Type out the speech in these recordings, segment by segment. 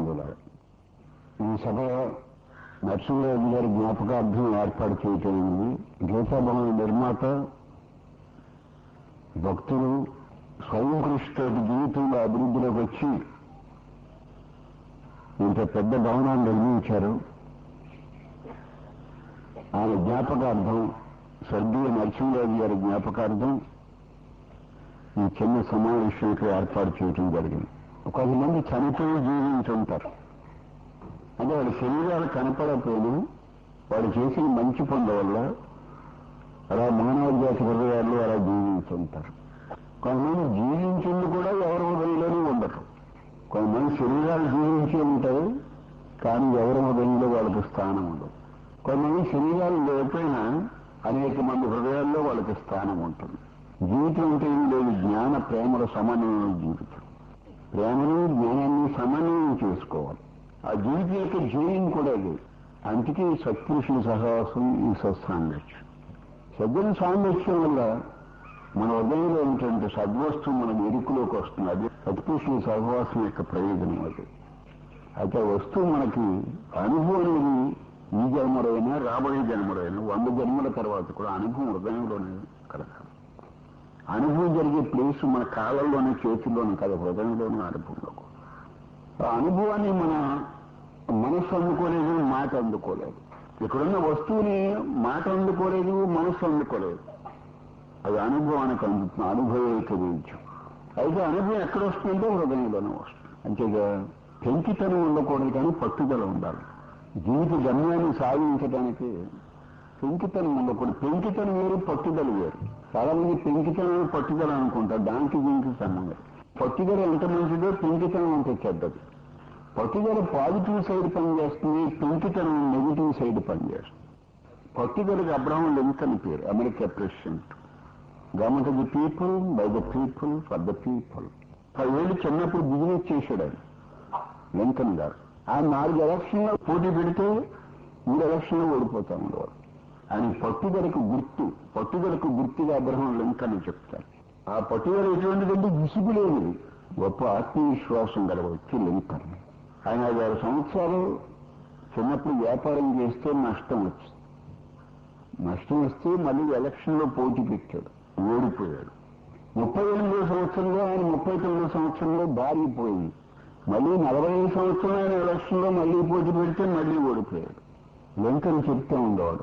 బంధువుల ఈ సభ నరసింహరాజు గారి జ్ఞాపకార్థం ఏర్పాటు చేయటం గీతాభవన నిర్మాత భక్తులు స్వయం కృషితో జీవితంలో అభివృద్ధిలోకి వచ్చి ఇంత పెద్ద భవనాన్ని నిర్మించారు ఆయన జ్ఞాపకార్థం స్వర్గీయ నరసింహరాజు గారి జ్ఞాపకార్థం ఈ చిన్న సమావేశానికి ఏర్పాటు చేయడం జరిగింది కొంతమంది చనిపోయి జీవించుంటారు అంటే వాళ్ళ శరీరాలు కనపడకపోయినా వాడు చేసిన మంచి పనుల వల్ల అలా మానవ జాతి హృదయాల్లో అలా జీవించుంటారు కొంతమంది జీవించింది కూడా ఎవరి హృదయంలోనూ ఉండరు కొంతమంది శరీరాలు జీవించి ఉంటాయి కానీ ఎవరి హృదయంలో వాళ్ళకి స్థానం ఉండదు కొంతమంది శరీరాలు లేకపోయినా అనేక మంది హృదయాల్లో వాళ్ళకి స్థానం ఉంటుంది జీవితం అంటే ఏం లేదు జ్ఞాన ప్రేమల సమన్వయం జీవితం ప్రేమను జ్ఞానాన్ని సమన్వయం చేసుకోవాలి ఆ జీవితం యొక్క ధ్యేయం కూడా లేదు అందుకే ఈ సత్పురుషుల సహవాసం ఈ సత్సాంగత్యం సజ్జన సాంగత్యం వల్ల మన హృదయంలో ఉన్నటువంటి సద్వస్తువు మన ఎరుకులోకి వస్తుంది అది సత్పురుషుల సహవాసం యొక్క ప్రయోజనం అది అయితే ఆ వస్తువు మనకి అనుభవం అనేది ఈ జన్మలైనా రాబోయే జన్మలైనా వంద జన్మల తర్వాత కూడా అనుభవం హృదయంలోనే కలగాలి అనుభవం జరిగే ప్లేస్ మన కాళ్ళల్లోనే చేతుల్లోనే కదా హృదయంలోనే అనుభవంలో ఆ అనుభవాన్ని మన మనస్సు అందుకోలేదు మాట అందుకోలేదు ఇక్కడున్న వస్తువుని మాట అందుకోలేదు మనస్సు అందుకోలేదు అది అనుభవానికి అందుతుంది అనుభవేక విద్యం అయితే అనుభవం ఎక్కడ వస్తుందంటే హృదయంలోనే వస్తుంది అంతేగా పెంకితనం ఉండకూడదు కానీ పట్టుదల ఉండాలి జీవిత గమ్యాన్ని సాధించడానికి పెంకితనం ఉండకూడదు పెంకితనం వేరు పట్టుదల వేరు చాలా మంది పెంకితనం పట్టుదల అనుకుంటారు దానికి దీనికి సంబంధం పట్టుదల ఎంత మంచిదో పెంకితనం అంత చెడ్డది పట్టుదల పాజిటివ్ సైడ్ పనిచేస్తుంది పెంకితనం నెగిటివ్ సైడ్ పనిచేస్తుంది పట్టుదలకి అబ్రహం లింకన్ పేరు America president government of the people by the people for the people పదేళ్ళు చిన్నప్పుడు బిజినెస్ చేశాడు ఆయన లింకన్ గారు ఆయన నాలుగు ఎలక్షన్లో పోటీ పెడితే మూడు ఎలక్షన్లో ఓడిపోతా ఉండేవారు ఆయన పట్టుదలకు గుర్తు పట్టుదలకు గుర్తుగా అబ్రహం లింకన్ అని చెప్తారు ఆ పట్టుదల ఎటువంటిదంటే విసుగులేనిది గొప్ప ఆత్మవిశ్వాసం గల వ్యక్తి లింకన్ ఆయన ఐదారు సంవత్సరాలు చిన్నప్పుడు వ్యాపారం చేస్తే నష్టం వచ్చింది నష్టం వస్తే మళ్ళీ ఎలక్షన్లో పోటీ పెట్టాడు ఓడిపోయాడు ముప్పై ఎనిమిదో సంవత్సరంలో ఆయన ముప్పై తొమ్మిదో సంవత్సరంలో భార్య పోయింది మళ్ళీ నలభై ఐదు సంవత్సరంలో ఆయన ఎలక్షన్లో మళ్ళీ పోటీ పెడితే మళ్ళీ ఓడిపోయాడు లింకన్ చెప్తూ ఉండేవాడు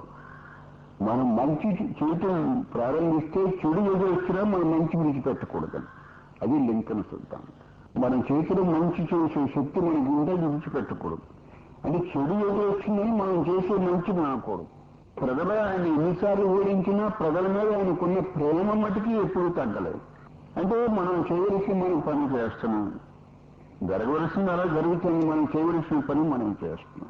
మనం మంచి చేయటం ప్రారంభిస్తే చెడు ఏదో వచ్చినా మనం మంచి విడిచిపెట్టకూడదని అది లింకన్ సిద్ధాంతం మనం చేతిలో మంచి చేసే శక్తి మనకి ఉంటే విడిచిపెట్టకూడదు అంటే చెడు ఏదో వచ్చిందని మనం చేసే మంచి మానకూడదు ప్రజలు ఆయన ఎన్నిసార్లు ఓడించినా ప్రజల మీద ఆయనకున్న ప్రేమ మటుకి ఎప్పుడూ తగ్గలేదు అంటే మనం చేయవలసిన మనం పని చేస్తున్నాం జరగవలసింది అలా జరుగుతుంది మనం చేయవలసిన పని మనం చేస్తున్నాం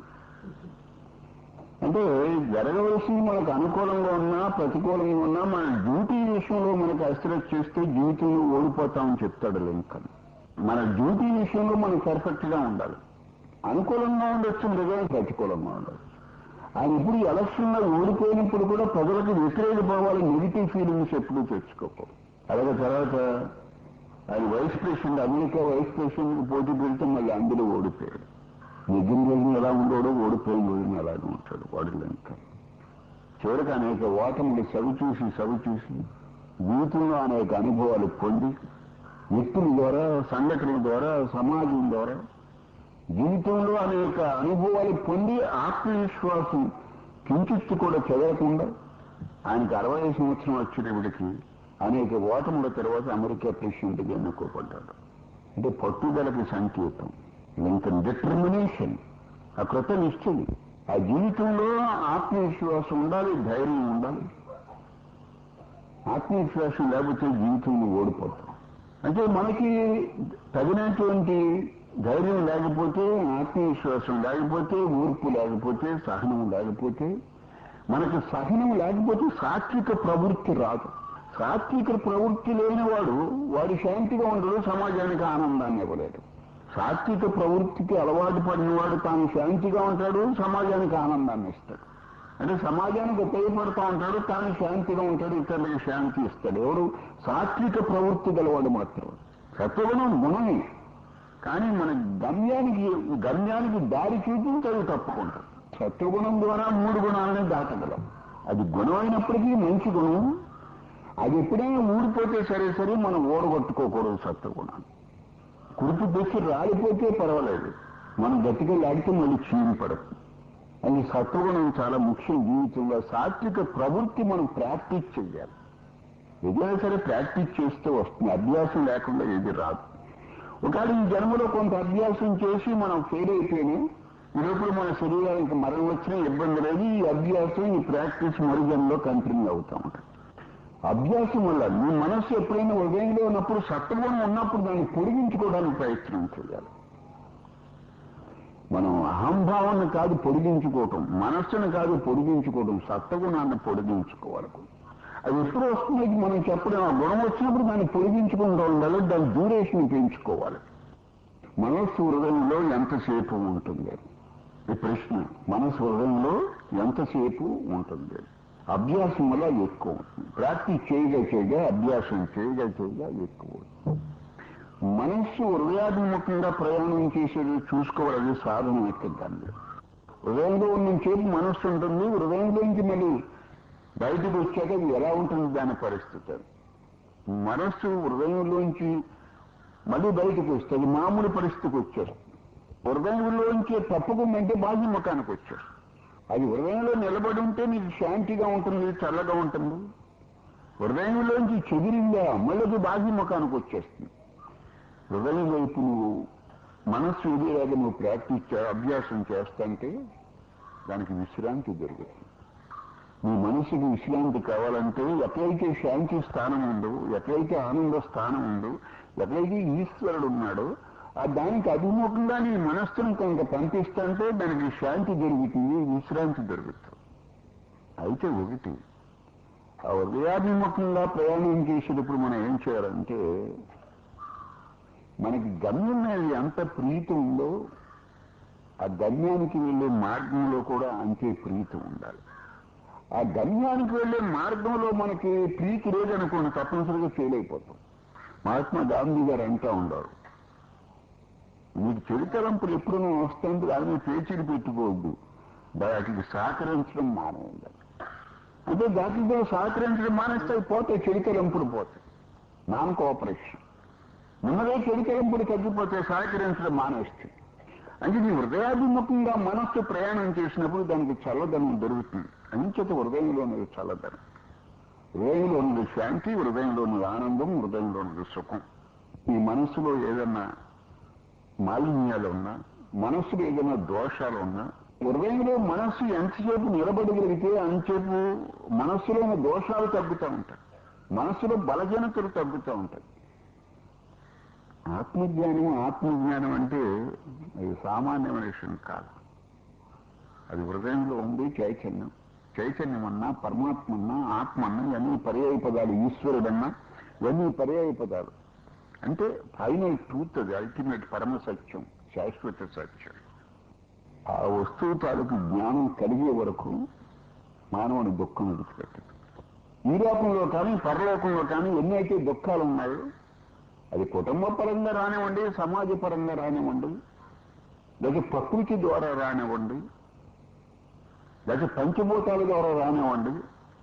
అంటే జరగవలసింది మనకు అనుకూలంగా ఉన్నా ప్రతికూలంగా ఉన్నా మన డ్యూటీ విషయంలో మనకు అశ్రద్ధ చేస్తే జీవితంలో ఓడిపోతామని చెప్తాడు లింకన్ మన డ్యూటీ విషయంలో మనం పర్ఫెక్ట్ గా ఉండాలి అనుకూలంగా ఉండొచ్చు మృగం ప్రతికూలంగా ఉండొచ్చు ఆయన ఇప్పుడు ఎలక్షన్లో ఓడిపోయినప్పుడు కూడా ప్రజలకు వ్యతిరేక భావాలు నెగిటివ్ ఫీలింగ్స్ ఎప్పుడూ తెచ్చుకోకూడదు అలాగే తర్వాత ఆయన vice president America vice president పోటీ పెడితే మళ్ళీ అందులో ఓడిపోయాడు నిజం రోజున ఎలా ఉండోడో ఓడిపోయిన రోజున అలాగే ఉంటాడు వాడు ఇంకా చివరికి అనేక ఓటములు సవి చూసి సవి చూసి జీవితంలో అనేక అనుభవాలు పొంది వ్యక్తుల ద్వారా సంఘటనల ద్వారా సమాజం ద్వారా జీవితంలో అనేక అనుభవాలు పొంది ఆత్మవిశ్వాసం కించిత్తు కూడా చెదరకుండా ఆయనకు అరవై సంవత్సరం వచ్చేటప్పటికి అనేక ఓటముల తర్వాత అమెరికా ప్రెసిడెంట్గా ఎన్నుకోబడ్డాడు అంటే పట్టుదలకి సంకేతం లింకన్ డిటర్మినేషన్ ఆ కృత నిశ్చయం ఆ జీవితంలో ఆత్మవిశ్వాసం ఉండాలి ధైర్యం ఉండాలి ఆత్మవిశ్వాసం లేకపోతే జీవితంలో ఓడిపోతాం అంటే మనకి తగినటువంటి ధైర్యం లేకపోతే ఆత్మవిశ్వాసం లేకపోతే ఊర్పు లేకపోతే సహనం లేకపోతే మనకు సహనం లేకపోతే సాత్విక ప్రవృత్తి రాదు సాత్విక ప్రవృత్తి లేనివాడు వాడు శాంతిగా ఉండడు సమాజానికి ఆనందాన్ని ఇవ్వలేడు సాత్విక ప్రవృత్తికి అలవాటు పడినవాడు తాను శాంతిగా ఉంటాడు సమాజానికి ఆనందాన్ని ఇస్తాడు అంటే సమాజానికి ఉపయోగపడుతూ ఉంటాడు తాను శాంతిగా ఉంటాడు ఇతరులకు శాంతి ఇస్తాడు ఎవరు సాత్విక ప్రవృత్తి గలవాడు మాత్రం సత్వగుణం గుణమే కానీ మన గమ్యానికి గమ్యానికి దారి చూపించి అవి తప్పుకుంటాం సత్వగుణం ద్వారా మూడు గుణాలని దాటగలం అది గుణం అయినప్పటికీ మంచి గుణం అది ఎప్పుడైనా ఊడిపోతే సరే సరే మనం ఓడగొట్టుకోకూడదు సత్వగుణాన్ని కురుపు తెచ్చి రాలిపోతే పర్వాలేదు మనం గట్టిగా లాడితే మళ్ళీ చీని పడదు అది సత్వగుణం చాలా ముఖ్యం జీవితంలో సాత్విక ప్రవృత్తి మనం ప్రాక్టీస్ చేయాలి ఏదైనా సరే ప్రాక్టీస్ చేస్తే వస్తుంది అభ్యాసం లేకుండా ఏది రాదు ఒకవేళ ఈ జన్మలో కొంత అభ్యాసం చేసి మనం ఫెయిల్ అయిపోయినా ఈలోపల మన శరీరానికి మరణం వచ్చినా ఇబ్బంది లేదు ఈ అభ్యాసం ఈ ప్రాక్టీస్ మరు జన్మలో కంటిన్యూ అవుతా ఉంటుంది అభ్యాసం వల్ల మీ మనస్సు ఎప్పుడైనా ఉదయంలో ఉన్నప్పుడు సత్వగుణం ఉన్నప్పుడు దాన్ని పొడిగించుకోవడానికి ప్రయత్నం చేయాలి మనం అహంభావాన్ని కాదు పొడిగించుకోవటం మనస్సును కాదు పొడిగించుకోవటం సత్వగుణాన్ని పొడిగించుకోవాలి అది ఎప్పుడు వస్తుంది మనం చెప్పడం ఆ గుణం వచ్చినప్పుడు దాన్ని పొడిగించుకుంటూ ఉండాలి దాని డ్యూరేషన్ పెంచుకోవాలి మనస్సు హృదయంలో ఎంతసేపు ఉంటుంది ఈ ప్రశ్న మనస్సు హృదయంలో ఎంతసేపు ఉంటుంది అభ్యాసం వల్ల ఎక్కువ అవుతుంది ప్రాక్టీస్ చేయగా చేయగా అభ్యాసం చేయగా చేయగా ఎక్కువ అవుతుంది మనస్సు హృదయాభిముఖంగా ప్రయాణం చేసేది చూసుకోవాలి సాధన ఎక్కదండి హృదయంలో ఉన్న చేపు మనస్సు ఉంటుంది హృదయంలోంచి మళ్ళీ బయటకు వచ్చాక అది ఎలా ఉంటుంది దాని పరిస్థితి మనస్సు హృదయంలోంచి మళ్ళీ బయటకు వస్తుంది మామూలు పరిస్థితికి వచ్చారు హృదయంలోంచి తప్పుకుందంటే బాహ్య ముఖానికి వచ్చారు అది హృదయంలో నిలబడి ఉంటే నీకు శాంతిగా ఉంటుంది చల్లగా ఉంటుంది హృదయంలోంచి చెదిరిందా మళ్ళీ బాహ్య ముఖానికి వచ్చేస్తుంది హృదయం వైపు నువ్వు మనస్సు ఎదిరేగా నువ్వు ప్రాక్టీస్ చే- అభ్యాసం చేస్తుంటే దానికి విశ్రాంతి దొరుకుతుంది నీ మనసుకి విశ్రాంతి కావాలంటే ఎక్కడైతే శాంతి స్థానం ఉందో ఎక్కడైతే ఆనంద స్థానం ఉందో ఎక్కడైతే ఈశ్వరుడు ఉన్నాడో ఆ దానికి అభిముఖంగా నీ మనస్సును కనుక పంపిస్తుంటే దానికి శాంతి దొరుకుతుంది విశ్రాంతి దొరుకుతుంది అయితే ఒకటి ఆ హృదయాభిముఖంగా ప్రయాణం చేసేటప్పుడు మనం ఏం చేయాలంటే మనకి గమ్యం మీద ఎంత ప్రీతి ఉందో ఆ గమ్యానికి వెళ్ళే మార్గంలో కూడా అంతే ప్రీతి ఉండాలి ఆ గమ్యానికి వెళ్ళే మార్గంలో మనకి ప్రీతి లేదనుకోండి తప్పనిసరిగా ఫెయిల్ అయిపోతాం మహాత్మా గాంధీ గారు అంటూ ఉండరు మీకు చెడుతలంపులు ఎప్పుడైనా వస్తుంటే దాని మీద పేచీలు పెట్టుకోవద్దు వాటికి సహకరించడం మానేయండి అంటే దాంట్లో సహకరించడం మానేస్తే అవి పోతాయి చెడుతలంపులు పోతాయి నాన్ కోఆపరేషన్ ఉన్నదే చెడుతలంపులు తగ్గిపోతే సహకరించడం మానేస్తే అంటే నీ హృదయాభిముఖంగా మనస్సు ప్రయాణం చేసినప్పుడు దానికి చల్లదనం దొరుకుతుంది అంచేత హృదయంలో ఉన్నది చల్లదనం హృదయంలో ఉన్నది శాంతి హృదయంలో ఉన్నది ఆనందం హృదయంలో ఉన్నది సుఖం ఈ మనస్సులో ఏదన్నా మాలిన్యాలు ఉన్నా మనస్సులో ఏదైనా దోషాలు ఉన్నా హృదయంలో మనస్సు ఎంతసేపు నిలబడగలిగితే అంతసేపు మనస్సులో ఉన్న దోషాలు తగ్గుతూ ఉంటాయి మనస్సులో బలజనతలు తగ్గుతూ ఉంటాయి ఆత్మజ్ఞానం ఆత్మజ్ఞానం అంటే అది సామాన్యమైన విషయం కాదు అది హృదయంలో ఉంది చైతన్యం చైతన్యం అన్నా పరమాత్మ అన్నా ఆత్మ అన్నా ఇవన్నీ పర్యాయ పదాలు ఈశ్వరుడన్నా ఇవన్నీ పర్యాయ పదాలు అంటే ఫైనల్ ట్రూత్ అది అల్టిమేట్ పరమ సత్యం శాశ్వత సత్యం ఆ వస్తువు తాలూకు జ్ఞానం కలిగే వరకు మానవుని దుఃఖం విడిచిపెట్టదు ఈ లోకంలో కానీ పరలోకంలో కానీ ఎన్ని అయితే దుఃఖాలు ఉన్నాయో అది కుటుంబ పరంగా రానివ్వండి సమాజ పరంగా రానివ్వండి లేక ప్రకృతి ద్వారా రానివ్వండి లేక పంచభూతాల ద్వారా రానివ్వండి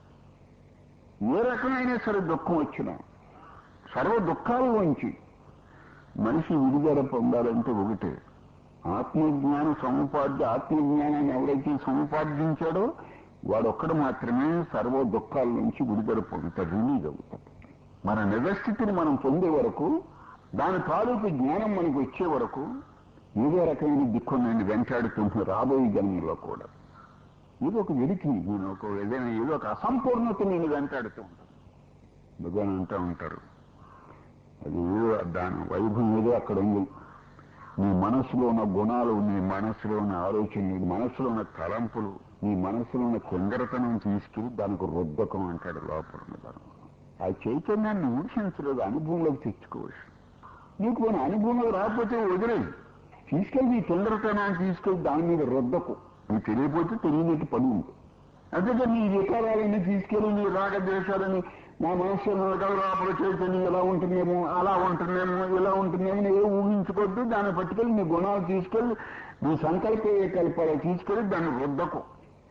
ఏ రకమైన సరే దుఃఖం వచ్చినా సర్వ దుఃఖాల నుంచి మనిషి విడుదల పొందాలంటే ఒకటే ఆత్మజ్ఞానం సముపాద్య ఆత్మజ్ఞానాన్ని ఎవరైతే సముపార్జించాడో వాడొక్కడు మాత్రమే సర్వ దుఃఖాల నుంచి విడుదల పొందుతాడు రిలీజ్ అవుతాడు మన నిజస్థితిని మనం పొందే వరకు దాని తాలూకు జ్ఞానం మనకు వచ్చే వరకు ఏదో రకమైన దుఃఖం నేను వెంటాడుతుంటుంది రాబోయే జన్మలో కూడా ఏదో ఒక వెలికి నేను ఒక ఏదైనా ఏదో ఒక అసంపూర్ణత నేను వెంటాడుతూ ఉంటాను భగవాన్ అంటూ ఉంటారు అది ఏదో దాని వైభవం ఏదో అక్కడ ఉంది నీ మనసులో ఉన్న గుణాలు నీ మనసులో ఉన్న ఆలోచన నీ మనసులో ఉన్న తలంపులు నీ మనసులో ఉన్న కొందరతనం తీసుకెళ్ళి దానికి రుద్దకం అంటాడు లోపల ఉన్న దాని ఆ చైతన్యాన్ని ఊహించలేదు అనుభవంలోకి తెచ్చుకోవచ్చు నీకు మన అనుభవంలోకి రాకపోతే వదిలేదు తీసుకెళ్ళి నీ తొందరతనాన్ని తీసుకెళ్ళి దాని మీద రుద్దకు నీకు తెలియకపోతే తెలియనట్టు పని ఉంది అంతేగా నీ వికారాలన్నీ తీసుకెళ్ళి నీ రాగద్వేషాలని నా మనస్సు కదా లోపల చైతన్యం ఇలా ఉంటుందేమో అలా ఉంటుందేమో ఇలా ఉంటుందేమో ఏ ఊహించుకోవద్దు దాన్ని పట్టుకెళ్ళి నీ గుణాలు తీసుకెళ్ళి నీ సంకల్ప కల్పాలు తీసుకెళ్ళి దాన్ని రుద్దకు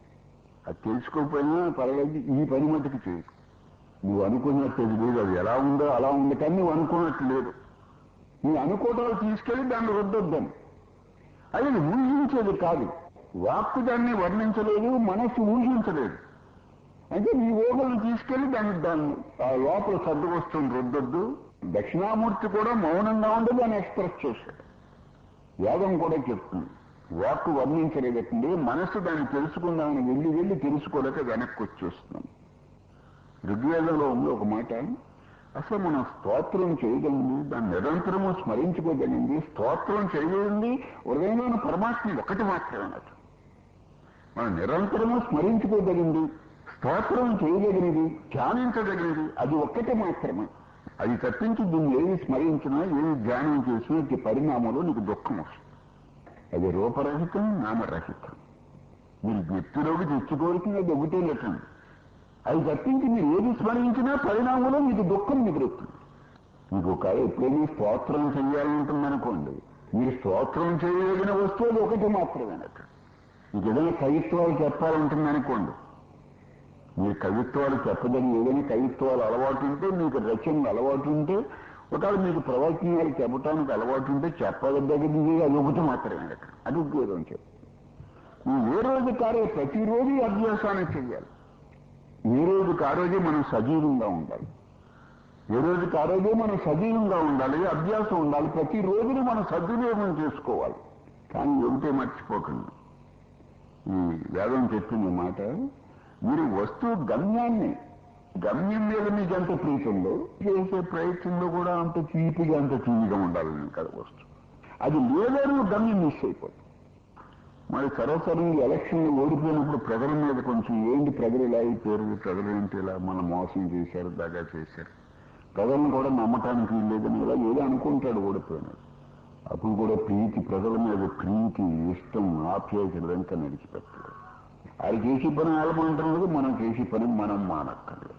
అది తెలుసుకోకపోయినా పర్వాలేదు ఈ పని మటుకు చేయి నువ్వు అనుకున్నట్టు అది లేదు అది ఎలా ఉందో అలా ఉంది కానీ నువ్వు అనుకున్నట్టు లేదు నీ అనుకోవటాలు తీసుకెళ్ళి దాన్ని రుద్దొద్దాను అది ఊహించేది కాదు వాక్కు దాన్ని వర్ణించలేదు మనస్సు ఊహించలేదు అంటే నీ ఊహలను తీసుకెళ్లి దాన్ని దాన్ని ఆ లోపల సర్దు వస్తుంది రుద్దొద్దు దక్షిణామూర్తి కూడా మౌనంగా ఉండి దాన్ని ఎక్స్ప్రెస్ చేశాడు వేదం కూడా చెప్తుంది వాక్కు వర్ణించలేదండి మనస్సు దాన్ని తెలుసుకుందామని వెళ్ళి వెళ్ళి తెలుసుకోలేక వెనక్కి వచ్చేస్తున్నాం ఋగ్వేదంలో ఉంది ఒక మాట అసలు మనం స్తోత్రం చేయగలిగింది దాన్ని నిరంతరము స్మరించుకోగలిగింది స్తోత్రం చేయగలిగింది హృదయంలోని పరమాత్మ ఒకటి మాత్రమే అన్నట్టు మనం నిరంతరము స్మరించుకోగలిగింది స్తోత్రం చేయగలిగినది ధ్యానించగలిగినది అది ఒక్కటే మాత్రమే అది తప్పించి దీన్ని ఏది స్మరించినా ఏది ధ్యానం చేసినా ఇట్టి పరిణామంలో నీకు దుఃఖం వస్తుంది అది రూపరహితం నామరహితం మీరు వ్యక్తిలోకి తెచ్చుకోవాల్సింది అది ఒకటే లక్షణం అది తప్పించి మీరు ఏది స్మరించినా పరిణామంలో మీకు దుఃఖం మిగులుతుంది మీకు ఒక ఎప్పుడైనా స్తోత్రం చేయాలంటుందనుకోండి మీరు స్తోత్రం చేయగలిగిన వస్తువు అది ఒకటి మాత్రమే అన్నట్టు మీకు ఏదైనా కవిత్వాలు చెప్పాలంటుందనుకోండి మీరు కవిత్వాలు చెప్పదని ఏదైనా కవిత్వాలు అలవాటు ఉంటే మీకు రచనలు అలవాటు ఉంటే ఒకవేళ మీకు ప్రవచనాలు చెప్పడానికి అలవాటు ఉంటే చెప్పదగ్గది అది ఒకటి మాత్రమే అన్నట్టు అది ఉద్యోగం చెప్పు నువ్వు ఏ రోజు కారే ప్రతిరోజు ఈ అభ్యాసాన్ని చేయాలి ఏ రోజుకి ఆ రోజే మనం సజీవంగా ఉండాలి ఏ రోజుకి ఆ రోజే మనం సజీవంగా ఉండాలి అభ్యాసం ఉండాలి ప్రతి రోజుని మనం సద్వినియోగం చేసుకోవాలి కానీ ఒకటే మర్చిపోకండి ఈ వేదం చెప్పింది మాట మీరు వస్తువు గమ్యాన్ని గమ్యం మీద మీకు ఎంత ప్రీతి ఉందో చేసే ప్రయత్నంలో కూడా అంత చీపిగా అంత చీపిగా ఉండాలి కదా వస్తువు అది లేదని గమ్యం మిస్ అయిపోతుంది మరి సర్వసరంగా ఎలక్షన్ ఓడిపోయినప్పుడు ప్రజల మీద కొంచెం ఏంటి ప్రజలు ఇలా అయిపోయారు ప్రజలు ఏంటి ఇలా మన మోసం చేశారు దాగా చేశారు ప్రజలను కూడా నమ్మటానికి లేదని ఇలా ఏదో అనుకుంటాడు ఓడిపోయినాడు అప్పుడు కూడా ప్రీతి ప్రజల మీద ప్రీతి ఇష్టం ఆప్యాయతలు వెంక నడిచిపెట్టాడు ఆయన చేసే పని వాళ్ళు మానటం లేదు మనం చేసే పని మనం మానక్కర్లేదు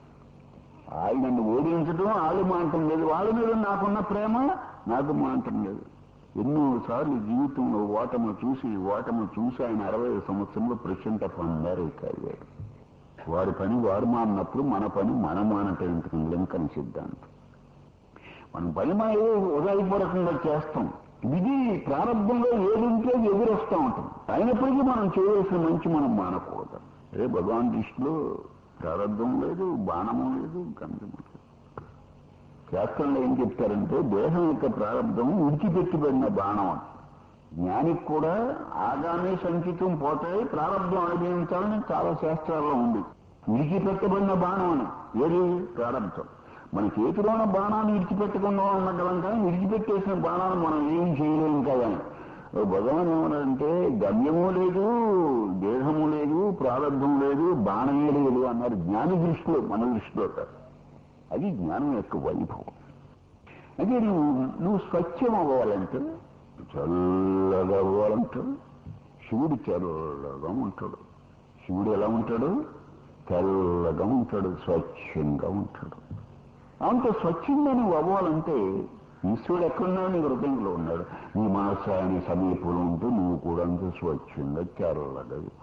ఆయన నన్ను ఓడించడం వాళ్ళు మానటం లేదు వాళ్ళ మీద నాకున్న ప్రేమ నాకు మానటం లేదు ఎన్నోసార్లు జీవితంలో ఓటమి చూసి ఓటమి చూసి ఆయన అరవై సంవత్సరంలో ప్రెసిడెంట్ ఆఫ్ అమెరికా అయ్యాడు వారి పని వారు మానప్పుడు మన పని మన మానటం ఎందుకు లింకన్ సిద్ధాంతం మనం పని మనం ఏదో ఉదయపూర్వకంగా చేస్తాం ఇది ప్రారంభంలో ఏది ఉంటే అది ఎదురొస్తూ ఉంటాం అయినప్పటికీ మనం చేయవలసిన మంచి మనం మానకూడదు ఏ భగవాన్ దృష్టిలో ప్రారంభం లేదు బాణము లేదు గంధము లేదు శాస్త్రంలో ఏం చెప్తారంటే దేహం యొక్క ప్రారంభం విడిచిపెట్టుబడిన బాణం అని జ్ఞానికి కూడా ఆగామి సంచితం పోతాయి ప్రారంభం అనుభవించాలని చాలా శాస్త్రాల్లో ఉంది విడిచిపెట్టబడిన బాణం అని ఏది ప్రారంభం మన చేతిలో ఉన్న బాణాన్ని విడిచిపెట్టకుండా ఉండగలం కానీ విడిచిపెట్టేసిన బాణాన్ని మనం ఏం చేయలేం కదా భగవాన్ ఏమన్నారంటే గమ్యము లేదు దేహము లేదు ప్రారంభం లేదు బాణమే లేదు అన్నారు జ్ఞాని దృష్టిలో మన దృష్టిలో కాదు అది జ్ఞానం యొక్క వైభవం అదే నువ్వు నువ్వు స్వచ్ఛం అవ్వాలంటే చల్లగా అవ్వాలంటే శివుడు చల్లగా ఉంటాడు శివుడు ఎలా ఉంటాడు తెల్లగా ఉంటాడు స్వచ్ఛంగా ఉంటాడు అంత స్వచ్ఛంగా నువ్వు అవ్వాలంటే ఈశ్వరుడు ఎక్కడున్నాడు నీ హృదయంలో ఉన్నాడు నీ మనస్సు ఆయన సమీపంలో ఉంటూ నువ్వు కూడా అంత స్వచ్ఛంగా తెల్లగా అయిపో.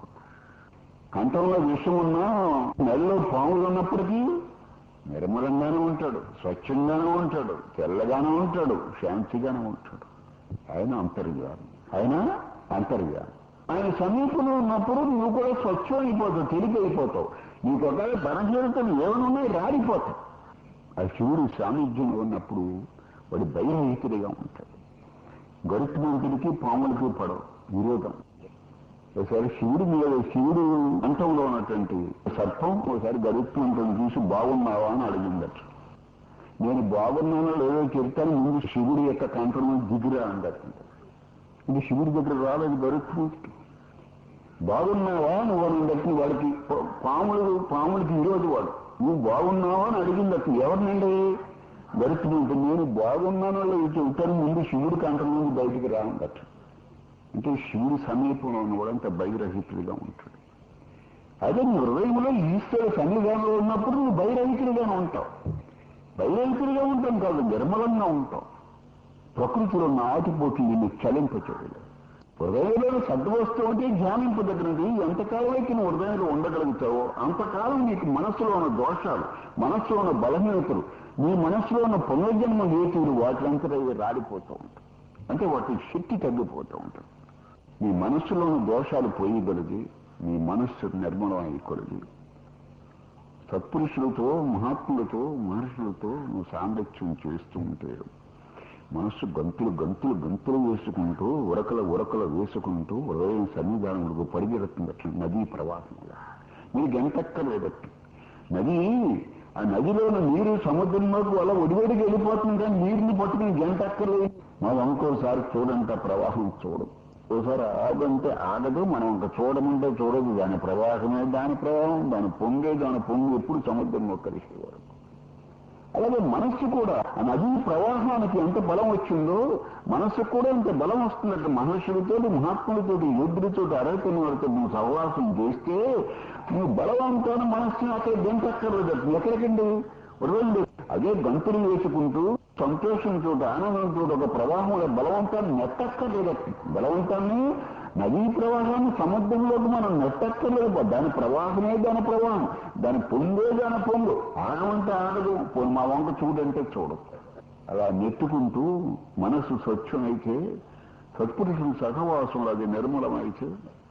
కంఠంలో విషం ఉన్నా నెలలో పాములు ఉన్నప్పటికీ నిర్మలంగానే ఉంటాడు స్వచ్ఛంగానే ఉంటాడు తెల్లగానే ఉంటాడు శాంతిగానే ఉంటాడు ఆయన అంతర్యామి ఆయన అంతర్యామి ఆయన సమీపంలో ఉన్నప్పుడు నువ్వు కూడా స్వచ్ఛం అయిపోతావు తెలిపి అయిపోతావు నీకు ఒకవేళ పరజీవితం ఏమనున్నాయి రాడిపోతావు ఆ శివుడు సాన్నిధ్యంలో ఉన్నప్పుడు వాడు భయరహితుడిగా ఉంటాడు గరుత్మంతుడికి పాములకి పడవు విరోధం ఒకసారి శివుడి మీద శివుడు అంతంలో ఉన్నటువంటి సర్పం ఒకసారి గరుత్మంతుని చూసి బాగున్నావా అని అడిగిందట నేను బాగున్నానో లేదో చెప్తాను ముందు శివుడి యొక్క కంఠం దిగిరా అందట ఇది శివుడి దగ్గర రాలేదు గరుత్మంతుడు బాగున్నావా నువ్వు అని ఉండట్టు వాడికి పా- పాములు పాములకి విరోధి వాడు నువ్వు బాగున్నావా అని అడిగిందట్టు ఎవరినండి గరుత్మంతుడు నేను బాగున్నానో లేదో చెబుతాను ముందు శివుడి కంఠం నుండి బయటికి రా అందట అంటే శివుడి సమీపంలో ఉన్నవాడంత భయరహితుడిగా ఉంటాడు అదే నీ హృదయంలో ఈశ్వర సన్నిధానంలో ఉన్నప్పుడు నువ్వు బహిరంగితుడిగానే ఉంటావు బహిరంగితుడిగా ఉంటాం కాదు నిర్మలంగా ఉంటావు ప్రకృతిలో నాటిపోటీ నిన్ను చలింపచేయలేదు హృదయంలో సద్వస్తు అంటే ధ్యానింపదగినది ఎంతకాలమైతే నువ్వు హృదయంలో ఉండగలుగుతావో అంతకాలం నీకు మనస్సులో ఉన్న దోషాలు మనస్సులో ఉన్న బలహీనతలు నీ మనస్సులో ఉన్న పునర్జన్మ హేతువులు వాటిలంతటా ఇవి రాలిపోతూ ఉంటాయి అంటే వాటి శక్తి తగ్గిపోతూ ఉంటుంది నీ మనస్సులో ఉన్న దోషాలు పోయగలిగి నీ మనస్సు నిర్మలం అయ్యకూడదు సత్పురుషులతో మహాత్ములతో మహర్షులతో నువ్వు సాంగత్యం చేస్తూ ఉంటే మనస్సు గంతులు గంతులు గంతులు వేసుకుంటూ ఉరకల ఉరకల వేసుకుంటూ హృదయం సన్నిధానములకు పరిగెడుతుంది నదీ ప్రవాహంగా మీరు గంటక్కర్లేదట్టు నది ఆ నదిలోని నీరు సముద్రంలోకి అలా ఒడివడికి వెళ్ళిపోతుంది కానీ నీరుని పట్టుకుని గంటక్కర్లేదు మా ఇంకోసారి చూడంట ప్రవాహం చూడు ఓసారి ఆగంటే ఆగదు మనం ఇంకా చూడమంటే చూడదు దాని ప్రవాహమే దాని ప్రవాహం దాని పొంగే దాని పొంగు ఎప్పుడు సముద్రంలో కలిసే వరకు అలాగే మనస్సు కూడా ఆ నదీ ప్రవాహానికి ఎంత బలం వచ్చిందో మనస్సుకు కూడా ఇంత బలం వస్తుందంటే మహర్షులతో మహాత్ములతోటి యోధులతో అరకుని వారితో నువ్వు సహవాసం చేస్తే నువ్వు బలవంతాన మనస్సుని అక్కడ గంటక్కర్లేదు ఎక్కడికండి రెండు అదే గంతులు వేసుకుంటూ సంతోషంతో ఆనందంతో ఒక ప్రవాహంలో బలవంతాన్ని నెట్టక్కర్లేదు బలవంతాన్ని నదీ ప్రవాహాన్ని సముద్రంలోకి మనం నెట్టక్కర్లేదు దాని ప్రవాహమే దాని ప్రవాహం దాని పొందే దాని పొంగు ఆగమంటే ఆగదు పోనీ మా వంక చూడంటే చూడు అలా నెట్టుకుంటూ మనసు స్వచ్ఛమైతే సత్పురుషుల సహవాసంలో అది నిర్మలమైతే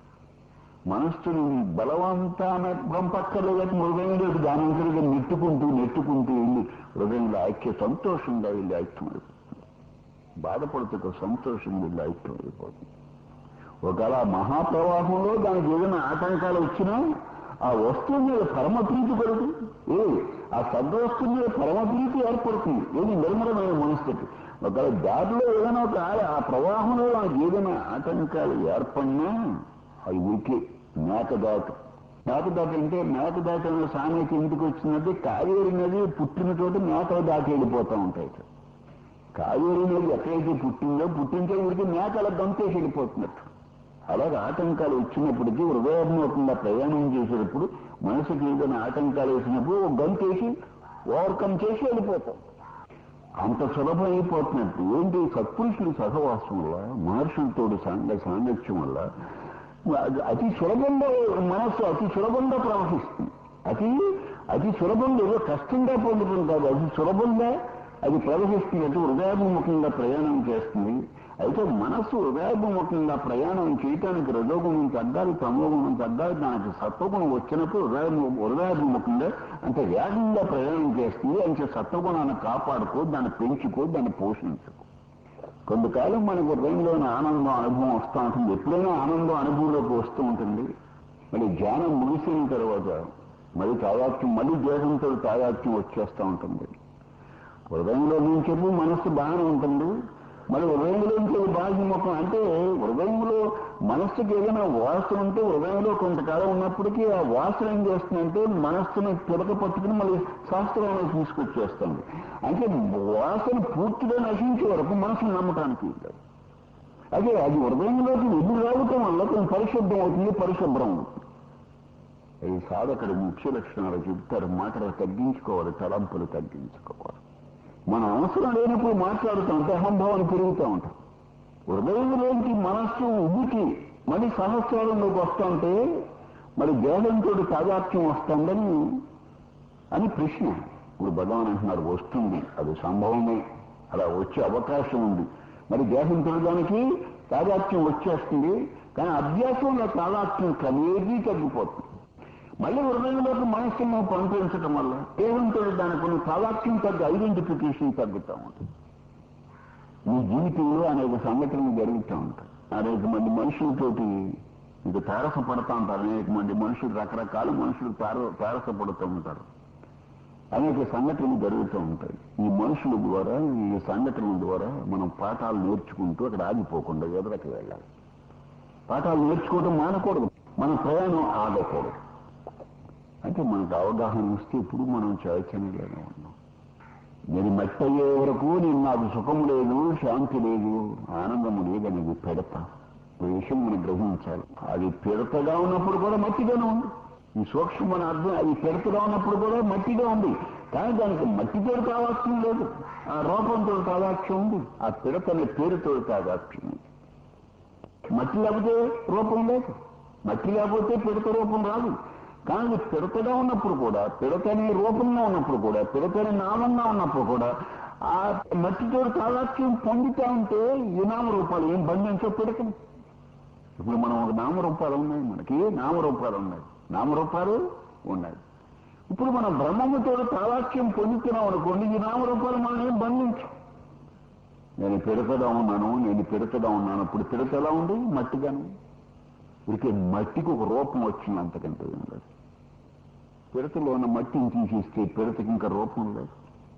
మనస్సుని బలవంతాన పంపక్కర్లేదు హృదయంలో దానంతరిగా నెట్టుకుంటూ నెట్టుకుంటూ వెళ్ళి హృదయంలో ఐక్య సంతోషంగా వెళ్ళి ఐక్యమైపోతుంది బాధపడుతూ సంతోషంగా వెళ్ళి ఐక్యమైపోతుంది ఒకవేళ మహాప్రవాహంలో దానికి ఏదైనా ఆటంకాలు వచ్చినా ఆ వస్తువు మీద పరమప్రీతి కలుగు ఏ ఆ సద్వస్తువు మీద పరమప్రీతి ఏర్పడుతుంది ఏది నిర్మలమైన మనస్థితి ఒకవేళ దారిలో ఏదైనా ఒక ఆ ప్రవాహంలో మనకి ఏదైనా ఆటంకాలు ఏర్పడినా అవి ఉరికి మేకదాటు మేకదాట అంటే మేకదాట అనే సామెత ఇంటికి వచ్చినట్టు కావేరి నది పుట్టిన చోట మేకలు దాటి వెళ్ళిపోతూ ఉంటాయి కావేరి నది ఎక్కడైతే పుట్టిందో పుట్టించే ఊరికి మేకల గంతేసి వెళ్ళిపోతున్నట్టు అలాగే ఆటంకాలు వచ్చినప్పటికీ హృదయాత్మకంగా ప్రయాణం చేసేటప్పుడు మనసుకి ఏదైనా ఆటంకాలు వేసినప్పుడు ఒక గంతేసి ఓవర్కమ్ చేసి వెళ్ళిపోతాం అంత సులభం అయిపోతున్నట్టు ఏంటి సత్పురుషుల సహవాసం వల్ల మహర్షులతో సాంగ సాంగత్యం వల్ల అతి సులభంగా మనస్సు అతి సులభంగా ప్రవహిస్తుంది అతి అతి సులభంగా ఏదో కష్టంగా పొందడం కాదు అతి సులభంగా అది ప్రవహిస్తున్నట్టు హృదయాభిముఖంగా ప్రయాణం చేస్తుంది అయితే మనస్సు హృదయాభిముఖంగా ప్రయాణం చేయటానికి రజోగుణం తగ్గాలి తమోగుణం తగ్గాలి దానికి సత్వగుణం వచ్చినప్పుడు హృదయ హృదయాభిముఖంగా అంటే వేగంగా ప్రయాణం చేస్తుంది అంటే సత్వగుణాన్ని కాపాడుకో దాన్ని పెంచుకో దాన్ని పోషించుకో కొంతకాలం మనకు హృదయంలోని ఆనందం అనుభవం వస్తూ ఉంటుంది ఎప్పుడైనా ఆనందం అనుభవంలోకి వస్తూ ఉంటుంది మళ్ళీ ధ్యానం ముగిసిన తర్వాత మళ్ళీ తాదాత్యం మళ్ళీ దేహంతో తాదాత్యం వచ్చేస్తూ ఉంటుంది హృదయంలో నుంచి మనస్సు బాగానే ఉంటుంది మరి హృదయంలోంచి బాహ్యముఖం అంటే హృదయంలో మనస్సుకి ఏదైనా వాసన ఉంటే హృదయంలో కొంతకాలం ఉన్నప్పటికీ ఆ వాసన ఏం చేస్తుందంటే మనస్సుని పిలక పట్టుకుని మళ్ళీ శాస్త్రంలో తీసుకొచ్చేస్తుంది అంటే వాసన పూర్తిగా నశించే వరకు మనసును నమ్మటానికి లేదు అదే అది హృదయంలోకి వెళ్ళి రావటం వల్ల కొంచెం పరిశుద్ధం అవుతుంది పరిశుభ్రం అవుతుంది ఈ సాధకుడు ముఖ్య లక్షణాలు చెప్తారు మాటలు తగ్గించుకోవాలి తలంపులు తగ్గించుకోవాలి మన అవసరం లేనప్పుడు మాట్లాడుతూ ఉంటే అహంభావాన్ని పెరుగుతూ ఉంటాం హృదయంలోంచి మనస్సు ఉబికి మళ్ళీ సహస్రాలంలోకి వస్తుంటే మరి దేహంతో తాదాత్మ్యం వస్తుందని అని ప్రశ్న ఇప్పుడు భగవాన్ అంటున్నారు వస్తుంది అది సంభవమే అలా వచ్చే అవకాశం ఉంది మరి దేహంతో దానికి తాదాత్మ్యం వచ్చేస్తుంది కానీ అభ్యాసంలో తాదాత్మ్యం క్రమేపీ తగ్గిపోతుంది మళ్ళీ హృదయంలోకి మనస్సును పంపించడం వల్ల దేహంతో దానికి కొన్ని తాదాత్మ్యం తగ్గ ఐడెంటిఫికేషన్ తగ్గుతూ ఉంటుంది మీ జీవితంలో అనేక సంఘటనలు జరుగుతూ ఉంటాయి అనేక మంది మనుషులతోటి ఇది తారసపడతా ఉంటారు అనేక మంది మనుషులు రకరకాల మనుషులు తార తారసపడుతూ ఉంటారు అనేక సంఘటనలు జరుగుతూ ఉంటాయి ఈ మనుషుల ద్వారా ఈ సంఘటనల ద్వారా మనం పాఠాలు నేర్చుకుంటూ అక్కడ ఆగిపోకుండా ఎదురకి వెళ్ళాలి పాఠాలు నేర్చుకోవడం మానకూడదు మన ప్రయాణం ఆగకూడదు అంటే మనకు అవగాహన వస్తే ఇప్పుడు మనం చైతన్యంగానే ఉన్నాం నేను మట్టి అయ్యే వరకు నేను నాకు సుఖం లేదు శాంతి లేదు ఆనందం లేదనేది పెడత ఈ విషయం మనం గ్రహించాలి అది పిడతగా ఉన్నప్పుడు కూడా మట్టిగానే ఉంది ఈ సూక్ష్మమైన అర్థం అది పెడుతుగా ఉన్నప్పుడు కూడా మట్టిగా ఉంది కానీ దానికి మట్టితో కావాల్సిన లేదు ఆ రూపంతో కావాల్సిన ఉంది ఆ పిడతని పేరుతో కావాల్సిన ఉంది మట్టి లేకపోతే రూపం లేదు మట్టి లేకపోతే పిడత రూపం రాదు కానీ పిడతగా ఉన్నప్పుడు కూడా పిడతని రూపంగా ఉన్నప్పుడు కూడా పిడతని నామంగా ఉన్నప్పుడు కూడా ఆ మట్టితో కావాల్సిన పొందుతా ఉంటే ఈ నామరూపాలు ఏం బంధించో పిడకని ఇప్పుడు మనం ఒక నామరూపాలు ఉన్నాయి మనకి నామరూపాలు ఉన్నాయి నామరూపాలు ఉన్నాయి ఇప్పుడు మనం బ్రహ్మముతో తావాక్యం పొందుతున్నాం అనుకోండి ఈ నామరూపాలు మనం ఏం బంధించు నేను పెడతగా ఉన్నాను నేను పెడతగా ఉన్నాను ఇప్పుడు పిడత ఎలా ఉంది మట్టిగాను ఇక మట్టికి ఒక రూపం వచ్చింది అంతకంటే ఏం లేదు పిడతలో ఉన్న మట్టిని తీసేస్తే పిడతకి ఇంకా రూపం లేదు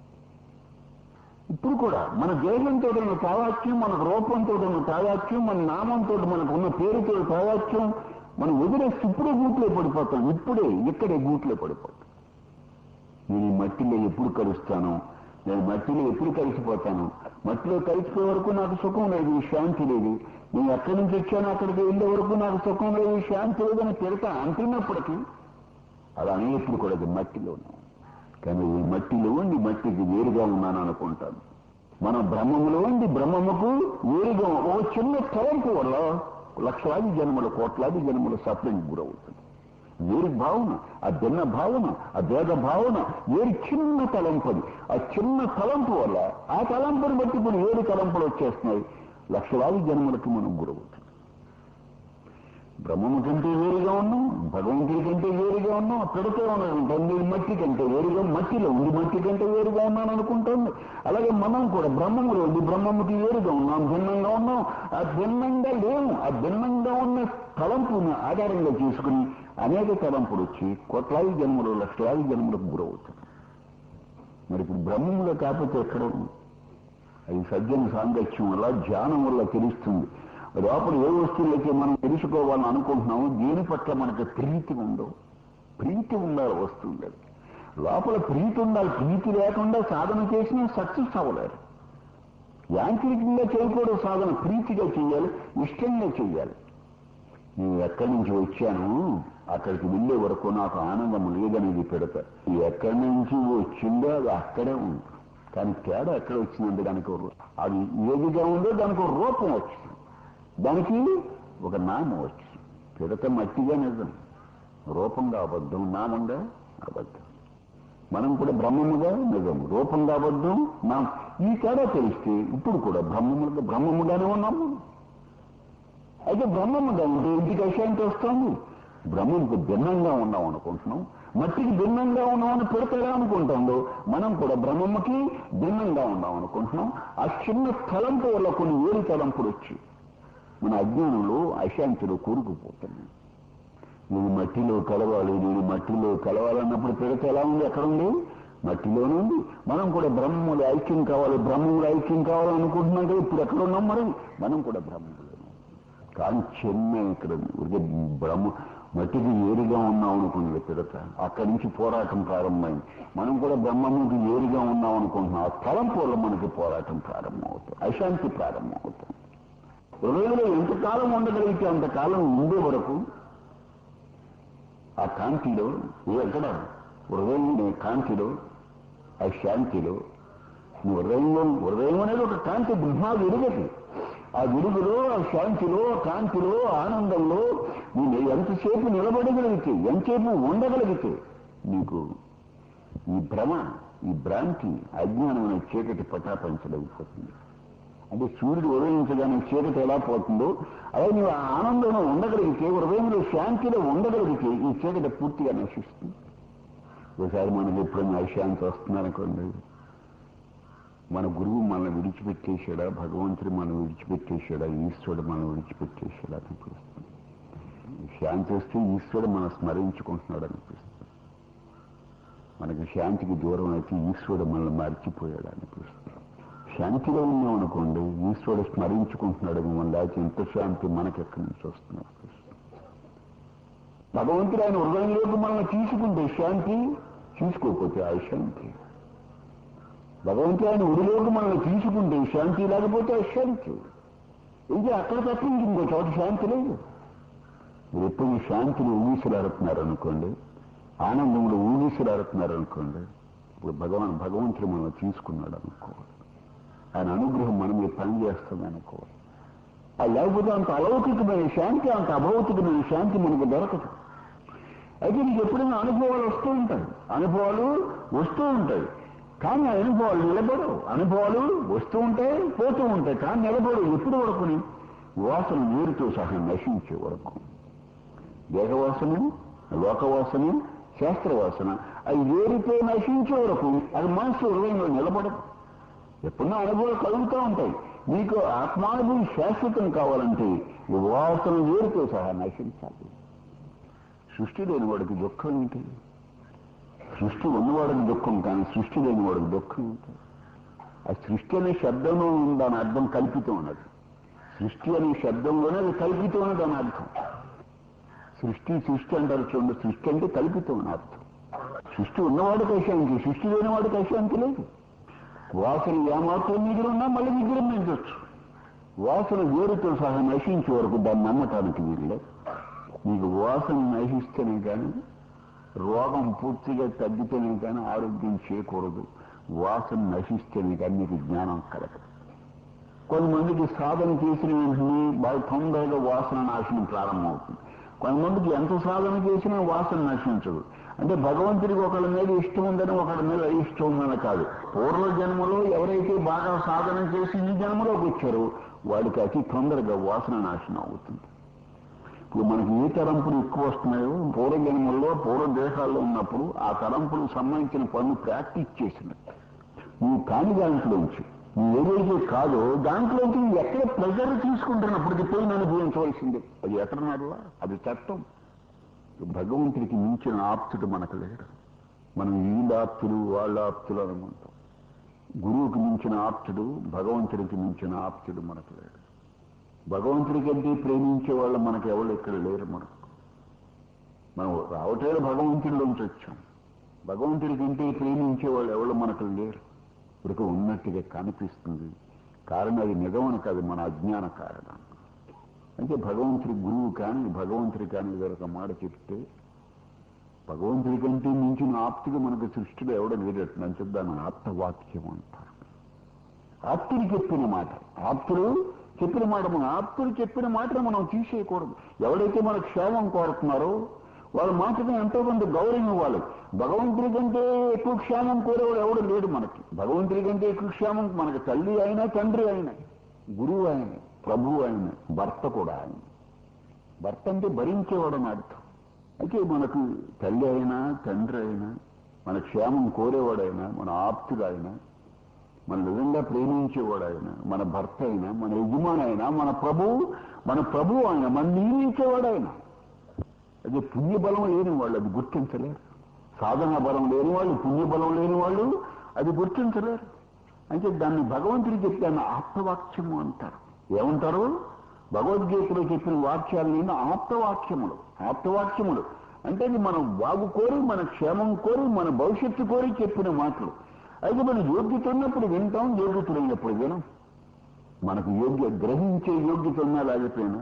ఇప్పుడు కూడా మన దేహంతో ఉన్న తావాక్యం మన రూపంతో ఉన్న తావాక్యం మన నామంతో మనకు ఉన్న పేరుతో తావాక్యం మనం వదిలేసి ఇప్పుడే గూట్లో పడిపోతాం ఇప్పుడే ఇక్కడే గూట్లో పడిపోతాం నేను ఈ మట్టిలో ఎప్పుడు కలుస్తాను నేను మట్టిలో ఎప్పుడు కలిసిపోతాను మట్టిలో కలిసిపోయే వరకు నాకు సుఖం లేదు శాంతి లేదు నేను ఎక్కడి నుంచి వచ్చానో అక్కడికి వెళ్ళే వరకు నాకు సుఖం లేదు శాంతి లేదు అని తిడతా అంటున్నప్పటికీ అలా అనేప్పుడు కూడా అది మట్టిలో ఉన్నాను కానీ ఈ మట్టిలో ఉండి మట్టికి వేరుగా ఉన్నాను అనుకుంటాను మనం బ్రహ్మములో ఉండి బ్రహ్మముకు వేరుగా ఓ చిన్న తలంపు వల్ల లక్షలాది జన్మల కోట్లాది జన్మల సఫరింగ్ గురవుతుంది వేరు భావన ఆ భిన్న భావన ఆ భేద భావన వేరు చిన్న తలంపు అది ఆ చిన్న తలంపు వల్ల ఆ తలంపుని బట్టి ఇప్పుడు ఏడు తలంపులు వచ్చేస్తున్నాయి లక్షలాది జన్మలకు మనం గురవుతుంది బ్రహ్మము కంటే వేరుగా ఉన్నాం భగవంతుడి కంటే వేరుగా ఉన్నాం అక్కడికే ఉన్నాను తండ్రి మట్టి కంటే వేరుగా మట్టిలో ఉంది మట్టి కంటే వేరుగా ఉన్నాను అనుకుంటుంది అలాగే మనం కూడా బ్రహ్మములో ఉంది బ్రహ్మముకి వేరుగా ఉన్నాం భిన్నంగా ఉన్నాం ఆ భిన్నంగా లేము ఆ భిన్నంగా ఉన్న తలంపుని ఆధారంగా చేసుకుని అనేక తలంపులు వచ్చి కోట్లాది జన్మలు లక్షలాది జన్మలకు గురవుతుంది మరి ఇప్పుడు బ్రహ్మంలో కాకపోతే ఎక్కడ ఉంది అది సజ్జన సాంగత్యం వల్ల ధ్యానం వల్ల తెలుస్తుంది లోపల ఏ వస్తువులైతే మనం తెలుసుకోవాలని అనుకుంటున్నామో దేని పట్ల మనకు ప్రీతి ఉందో ప్రీతి ఉండాలి వస్తువులు లోపల ప్రీతి ఉండాలి ప్రీతి లేకుండా సాధన చేసినా సక్సెస్ అవ్వలేరు యాంత్రికంగా చేయకూడదు సాధన ప్రీతిగా చేయాలి ఇష్టంగా చేయాలి నేను ఎక్కడి నుంచి వచ్చాను అక్కడికి వెళ్ళే వరకు నాకు ఆనందం లేదనేది పెడతా ఎక్కడి నుంచి వచ్చిందో అది అక్కడే ఉంది కానీ తేడా ఎక్కడ వచ్చిందంటే దానికి ఒక రూ- అది ఏదిగా ఉందో దానికి ఒక రూపం వచ్చింది దానికి ఒక నామం వచ్చింది పిడత మట్టిగా నిజం రూపంగా అబద్ధం నామంగా అబద్ధం మనం కూడా బ్రహ్మముగా నిజం రూపంగా అబద్ధం నా ఈ తేడా తెలిస్తే ఇప్పుడు కూడా బ్రహ్మముగా బ్రహ్మముగానే ఉన్నాము అయితే బ్రహ్మముగా ఉంటే ఇంటికి అశాంతి వస్తుంది బ్రహ్మముకు భిన్నంగా ఉన్నాం అనుకుంటున్నాం మట్టికి భిన్నంగా ఉన్నామని పెడతాడా అనుకుంటాందో మనం కూడా బ్రహ్మముకి భిన్నంగా ఉన్నాం అనుకుంటున్నాం ఆ చిన్న తలంపు వల్ల కొన్ని వేరు తలంపులు వచ్చి మన అజ్ఞానంలో అశాంతిలో కూరుకుపోతున్నాం నేను మట్టిలో కలవాలి నేను మట్టిలో కలవాలన్నప్పుడు పెడితే ఎలా ఉంది ఎక్కడ ఉంది మట్టిలోనే ఉంది మనం కూడా బ్రహ్మములు ఐక్యం కావాలి బ్రహ్మములు ఐక్యం కావాలనుకుంటున్నాం కదా ఇప్పుడు ఎక్కడ ఉన్నాం మరి మనం కూడా బ్రహ్మములు కానీ చిన్న ఇక్కడ ఊరికే బ్రహ్మ మట్టికి ఏరుగా ఉన్నాం అనుకున్నది పిడత అక్కడి నుంచి పోరాటం ప్రారంభమైంది మనం కూడా బ్రహ్మముకి ఏరుగా ఉన్నాం అనుకుంటున్నాం ఆ తలంపు వల్ల మనకి పోరాటం ప్రారంభం అవుతుంది అశాంతి ప్రారంభం అవుతుంది హృదయంలో ఎంతకాలం ఉండగలిగితే అంతకాలం ఉండే వరకు ఆ కాంతిలో ఎక్కడ హృదయం కాంతిలో ఆ శాంతిలో నీ హృదయంలో హృదయం అనేది ఒక కాంతి బ్రహ్మా వెలుగది ఆ వెలుగులో ఆ శాంతిలో ఆ కాంతిలో ఆనందంలో నేను ఎంతసేపు నిలబడగలిగితే ఎంతసేపు ఉండగలిగితే నీకు ఈ భ్రమ ఈ భ్రాంతి అజ్ఞానమైన చీకటి పటాపంచలేకపోతుంది అంటే సూర్యుడు ఉదయించగానే చీకటి ఎలా పోతుందో అలాగే నువ్వు ఆ ఆనందంలో ఉండగలిగితే హృదయంలో శాంతిలో ఉండగలిగితే ఈ చీకటి పూర్తిగా నశిస్తుంది ఒకసారి మనకి ఎప్పుడైనా అశాంతి వస్తున్నారనుకోండి మన గురువు మనల్ని విడిచిపెట్టేశాడా భగవంతుడు మనం విడిచిపెట్టేశాడా ఈశ్వరుడు మనం విడిచిపెట్టేశాడా అనిపిస్తుంది శాంతి వస్తే ఈశ్వరుడు మనం స్మరించుకుంటున్నాడు అనిపిస్తుంది మనకి శాంతికి దూరం అయితే ఈశ్వరుడు మనల్ని మర్చిపోయాడు అనిపిస్తుంది శాంతిలో ఉన్నాం అనుకోండి ఈశ్వరుడు స్మరించుకుంటున్నాడు మనం లేకపోతే ఇంత శాంతి మనకి ఎక్కడి నుంచి వస్తుంది అనిపిస్తుంది భగవంతుడు ఆయన హృదయంలోకి మనల్ని తీసుకుంటే శాంతి తీసుకోకపోతే ఆ శాంతి భగవంతుడు ఆయన ఉడిలోకి మనల్ని తీసుకుంటే శాంతి లేకపోతే అశాంతి ఇది అక్కడ తప్ప ఇంకో చోట శాంతి లేదు మీరు ఎప్పుడు శాంతిని ఊసలాడుతున్నారు అనుకోండి ఆనందంలో ఊగిసిలాడుతున్నారు అనుకోండి ఇప్పుడు భగవాన్ భగవంతుడు మనం తీసుకున్నాడు అనుకోవాలి ఆయన అనుగ్రహం మన మీద పనిచేస్తుంది అనుకోవాలి ఆ లేకపోతే అంత అలౌకికమైన శాంతి అంత అభౌతికమైన శాంతి మనకు దొరకదు అయితే నీకు ఎప్పుడైనా అనుభవాలు వస్తూ ఉంటాయి అనుభవాలు వస్తూ ఉంటాయి కానీ ఆ అనుభవాలు నిలబడవు అనుభవాలు వస్తూ ఉంటాయి పోతూ ఉంటాయి కానీ నిలబడవు ఎప్పుడు వరకుని వాసన నీరుతో సహా నశించే వరకు దేహవాసన లోకవాసన శాస్త్రవాసన అవి వేరుతో నశించే వరకు అది మనసు హృదయంలో నిలబడదు ఎప్పుడన్నా అనుభవాలు కలుగుతూ ఉంటాయి మీకు ఆత్మానుభవం శాశ్వతం కావాలంటే ఈ వాసన వేరుతో సహా నశించాలి సృష్టి లేని వాడికి దుఃఖం ఏంటి సృష్టి ఉన్నవాడికి దుఃఖం కానీ సృష్టి లేని వాడికి దుఃఖం ఏంటి ఆ సృష్టి అనే శబ్దంలో ఉంది దాని అర్థం కల్పితం అన్నది సృష్టి అనే శబ్దంలోనే అది కల్పితం అని దాని అర్థం సృష్టి సృష్టి అంటారు చూడండి సృష్టి అంటే కల్పితం అని అర్థం సృష్టి ఉన్నవాడికి అశాంతి సృష్టి లేని వాడికి అశాంతి లేదు వాసన ఏమాత్రం మిగిలిన్నా మళ్ళీ విజృంభించవచ్చు వాసన వేరుతో సహా నశించే వరకు దాన్ని నమ్మటానికి వీళ్ళే నీకు వాసన నశిస్తేనే కానీ రోగం పూర్తిగా తగ్గితేనే కానీ ఆరోగ్యం చేయకూడదు వాసన నశిస్తేనే కానీ నీకు జ్ఞానం కలగదు కొంతమందికి సాధన చేసిన వెంటనే బాగా తొందరగా వాసన నాశనం ప్రారంభమవుతుంది కొంతమందికి ఎంత సాధన చేసినా వాసన నశించదు అంటే భగవంతుడికి ఒకళ్ళ మీద ఇష్టం ఉందని ఒకళ్ళ మీద ఇష్టం ఉందని కాదు పూర్వ జన్మలో ఎవరైతే బాగా సాధన చేసి ఈ జన్మలోకి వచ్చారో వాడికి అతి తొందరగా వాసన నాశనం అవుతుంది ఇప్పుడు మనకి ఏ తలంపులు ఎక్కువ వస్తున్నాయో పూర్వ జన్మల్లో పూర్వ దేశాల్లో ఉన్నప్పుడు ఆ తలంపులకు సంబంధించిన పనులు ప్రాక్టీస్ చేసినట్టు నువ్వు కాని దాంట్లోంచి నువ్వు ఏదైతే కాదో దాంట్లోంచి నువ్వు ఎక్కడ ప్రెజర్ తీసుకుంటున్నప్పటికీ పోయి అనుభవించవలసిందే అది ఎక్కడన్నారా అది చట్టం భగవంతుడికి మించిన ఆప్తుడు మనకు లేడు మనం వీళ్ళ ఆప్తులు వాళ్ళ ఆప్తులు అనుకుంటాం గురువుకి మించిన ఆప్తుడు భగవంతుడికి మించిన ఆప్తుడు మనకు లేడు భగవంతుడి కంటే ప్రేమించే వాళ్ళు మనకు ఎవరు ఇక్కడ లేరు మనకు మనం రావటే భగవంతుడిలోంచి వచ్చాం భగవంతుడి కంటే ప్రేమించే వాళ్ళు ఎవరు మనకు లేరు ఇప్పటికి ఉన్నట్టుగా కనిపిస్తుంది కారణం అది నిజమని కాదు మన అజ్ఞాన కారణం అంటే భగవంతుడి గురువు కానీ భగవంతుడి కానీ ఇదొక మాట చెప్తే భగవంతుడి కంటే మించిన ఆప్తిగా మనకు సృష్టిలో ఎవడ లేదట్టు అని దాన్ని ఆప్తవాక్యం అంటారు ఆప్తుడు చెప్పిన మాట ఆప్తుడు చెప్పిన మాట మన ఆప్తుడు చెప్పిన మాట మనం తీసేయకూడదు ఎవడైతే మన క్షేమం కోరుతున్నారో వాళ్ళ మాటని ఎంతో కొంత గౌరవం ఇవ్వాలి భగవంతుడి కంటే ఎక్కువ క్షేమం కోరేవాడు ఎవడు లేడు మనకి భగవంతుడి కంటే ఎక్కువ క్షేమం మనకి తల్లి అయినా తండ్రి అయినా గురువు ఆయన ప్రభువు ఆయన భర్త కూడా ఆయన భర్త అంటే భరించేవాడు అని అర్థం అయితే మనకు తల్లి అయినా తండ్రి అయినా మన క్షేమం కోరేవాడైనా మన ఆప్తుడైనా మన నిజంగా ప్రేమించేవాడైనా మన భర్త అయినా మన యజమాని అయినా మన ప్రభువు మన ప్రభువు ఆయన మన నియమించేవాడైనా అదే పుణ్యబలం లేని వాళ్ళు అది గుర్తించలేరు సాధన బలం లేని వాళ్ళు పుణ్యబలం లేని వాళ్ళు అది గుర్తించలేరు అంటే దాన్ని భగవంతుడికి చెప్పాను ఆప్తవాక్యము అంటారు ఏమంటారు భగవద్గీతలో చెప్పిన వాక్యాలు నేను ఆప్తవాక్యములు ఆప్తవాక్యములు అంటే ఇది మనం బాగు కోరి మన క్షేమం కోరి మన భవిష్యత్తు కోరి చెప్పిన మాటలు అయితే మన యోగ్యత ఉన్నప్పుడు వింటాం యోగ్యత లేనప్పుడు వినం మనకు యోగ్య గ్రహించే యోగ్యత ఉన్నా లేకపోయినా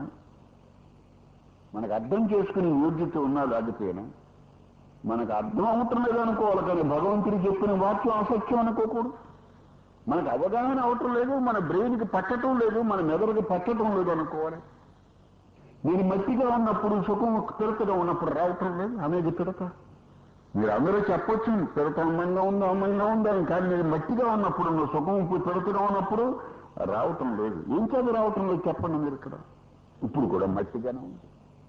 మనకు అర్థం చేసుకునే యోగ్యత ఉన్నా లేకపోయినా మనకు అర్థం అవటం లేదు అనుకోవాలి కానీ భగవంతుడు చెప్పిన వాక్యం అసత్యం అనుకోకూడదు మనకు అవగాహన అవటం లేదు మన బ్రెయిన్కి పట్టడం లేదు మన మెదడుకి పట్టడం లేదు అనుకోవాలి నేను మట్టిగా ఉన్నప్పుడు సుఖం పిడతగా ఉన్నప్పుడు రావటం లేదు అనేది పిడత మీరు అందరూ చెప్పొచ్చు పిడత అందంగా ఉందో అమ్మంగా ఉందో అని కానీ నేను మట్టిగా ఉన్నప్పుడు నువ్వు సుఖం పిడతగా ఉన్నప్పుడు రావటం లేదు ఏం చేత రావటం లేదు చెప్పండి మీరు ఇక్కడ ఇప్పుడు కూడా మట్టిగానే ఉంది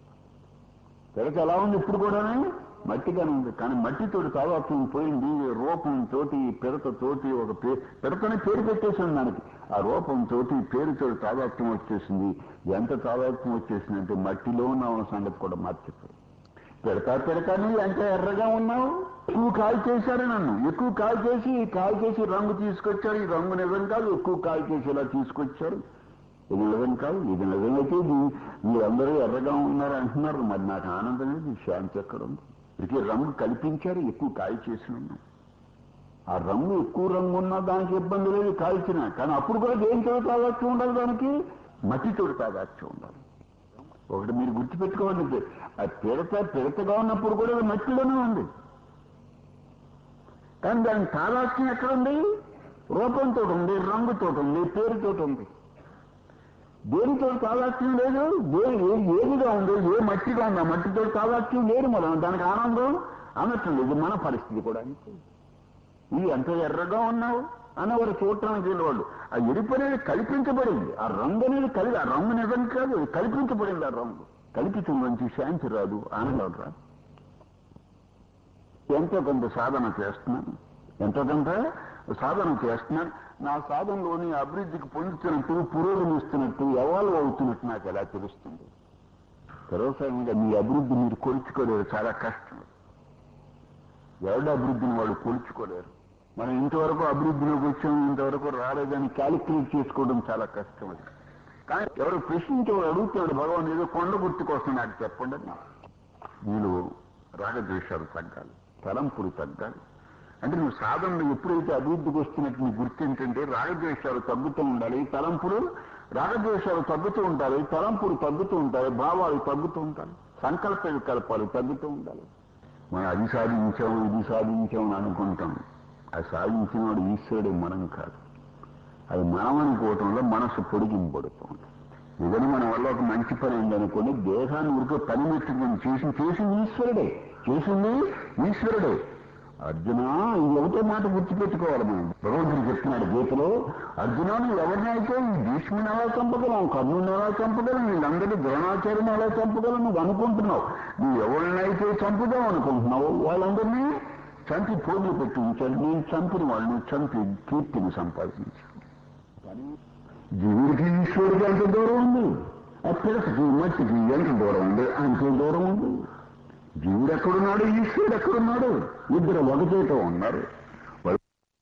పిడత ఎలా ఉంది ఇప్పుడు కూడానే మట్టిగానే ఉంది కానీ మట్టితోటి తాదాత్మ్యం పోయింది రూపం తోటి పిడత తోటి ఒక పే పిడతనే పేరు పెట్టేసింది దానికి ఆ రూపం తోటి పేరుతోటి తాదాత్మ్యం వచ్చేసింది ఎంత తాదాత్మ్యం వచ్చేసింది అంటే మట్టిలో ఉన్న సంగతి కూడా మర్చిపోయి పిడతా పిడతాని ఎంత ఎర్రగా ఉన్నావు ఎక్కువ కాల్ చేశారు నన్ను ఎక్కువ కాల్ చేసి కాల్ చేసి రంగు తీసుకొచ్చారు ఈ రంగు నిజం కాదు ఎక్కువ కాల్ చేసి ఇలా తీసుకొచ్చారు ఇది నిజం కాదు ఇది నిజమైతే ఇది మీరందరూ ఎర్రగా ఉన్నారు అంటున్నారు మరి నాకు ఆనందం లేదు శాంతి ఎక్కడ ఉంది ఇక రంగు కల్పించారు ఎక్కువ కాయ చేసిన ఆ రంగు ఎక్కువ రంగు ఉన్నా దానికి ఇబ్బంది లేదు కాల్చిన కానీ అప్పుడు కూడా దేనితో తాదాత్యం ఉండాలి దానికి మట్టితో తాదాత్యం ఉండాలి ఒకటి మీరు గుర్తుపెట్టుకోవాలి ఆ పిడత పిడతగా ఉన్నప్పుడు కూడా అది మట్టిలోనే ఉంది కానీ దాని తాదాత్మ్యం ఎక్కడ ఉంది రూపంతో ఉంది రంగుతో ఉంది పేరుతో ఉంది దేనితో తాదాత్మ్యం లేదు దే- ఏ- ఏదిగా ఉందో ఏ మట్టిగా ఉంది ఆ మట్టితో తాదాత్మ్యం లేదు మనం దానికి ఆనందం అనట్లేదు ఇది మన పరిస్థితి కూడా అంతే ఇది ఎంత ఎర్రగా ఉన్నావు అన్నవారు చూడటానికి వెళ్ళేవాళ్ళు ఆ ఎరుపు అనేది కల్పించబడింది ఆ రంగు అనేది కలి ఆ రంగు నిజం కాదు అది కల్పించబడింది ఆ రంగు కల్పించిన మంచి శాంతి రాదు ఆనందం రాదు ఎంతో కొంత సాధన చేస్తున్నాను ఎంతో కొంత సాధన చేస్తున్నాను నా సాధనలోని అభివృద్ధికి పొందుతున్నట్టు పురోగమిస్తున్నట్టు ఎవాల్వ్ అవుతున్నట్టు నాకు ఎలా తెలుస్తుంది సర్వసాధారణంగా మీ అభివృద్ధి మీరు కొలుచుకోలేరు చాలా కష్టం ఎవరి అభివృద్ధిని వాళ్ళు కొలుచుకోలేరు మనం ఇంతవరకు అభివృద్ధిలోకి వచ్చాం ఇంతవరకు రాలేదని క్యాలిక్యులేట్ చేసుకోవడం చాలా కష్టం అది కానీ ఎవరు ప్రశ్నించేవాడు అడుగుతున్నాడు భగవాన్ ఏదో కొండ గుర్తుకొస్తుంది నాకు చెప్పండి అని నీళ్ళు రాగద్వేషాలు తగ్గాలి తలంపులు తగ్గాలి అంటే నువ్వు సాధనలో ఎప్పుడైతే అభివృద్ధికి వస్తున్నట్టు నీ గుర్తు ఏంటంటే రాగద్వేషాలు తగ్గుతూ ఉండాలి తలంపులు రాగద్వేషాలు తగ్గుతూ ఉండాలి తలంపులు తగ్గుతూ ఉంటాయి భావాలు తగ్గుతూ ఉంటాయి సంకల్ప వికల్పాలు తగ్గుతూ ఉండాలి మనం అది సాధించాం ఇది సాధించాం అని అనుకుంటాం అది సాధించిన వాడు ఈశ్వరుడు మనం కాదు అది మనం అనుకోవటంలో మనసు పొడిగింపడుతుంది ఏదైనా మన వల్ల ఒక మంచి పని ఉందనుకోండి దేహాన్ని ఉరికే పని పెట్టుకుని చేసి చేసింది ఈశ్వరుడే చేసింది ఈశ్వరుడే అర్జున ఇది ఒకటే మాట గుర్తుపెట్టుకోవాలి మనం భగవంతుడు చెప్తున్నాడు గీతలో అర్జున నువ్వు ఎవరినైతే ఈ భీష్ముని ఎలా చంపగలం కర్ణుని ఎలా చంపగలం వీళ్ళందరూ ద్రోణాచార్యుని ఎలా చంపగలం నువ్వు అనుకుంటున్నావు నువ్వు ఎవరినైతే చంపుదాం అనుకుంటున్నావు వాళ్ళందరినీ చంపి పోగులు పెట్టి ఉంచాడు నేను చంపిన వాళ్ళని చంపి కీర్తిని సంపాదించాను జీవుడికి ఈశ్వరుడికి ఎంత దూరం ఉంది ఆ పిడకకి మట్టికి ఎంత దూరం ఉంది అంతే దూరం ఉంది జీవుడు ఎక్కడున్నాడు ఈశ్వరుడు ఎక్కడున్నాడు ఇద్దరు ఒకచేత ఉన్నారు వాళ్ళు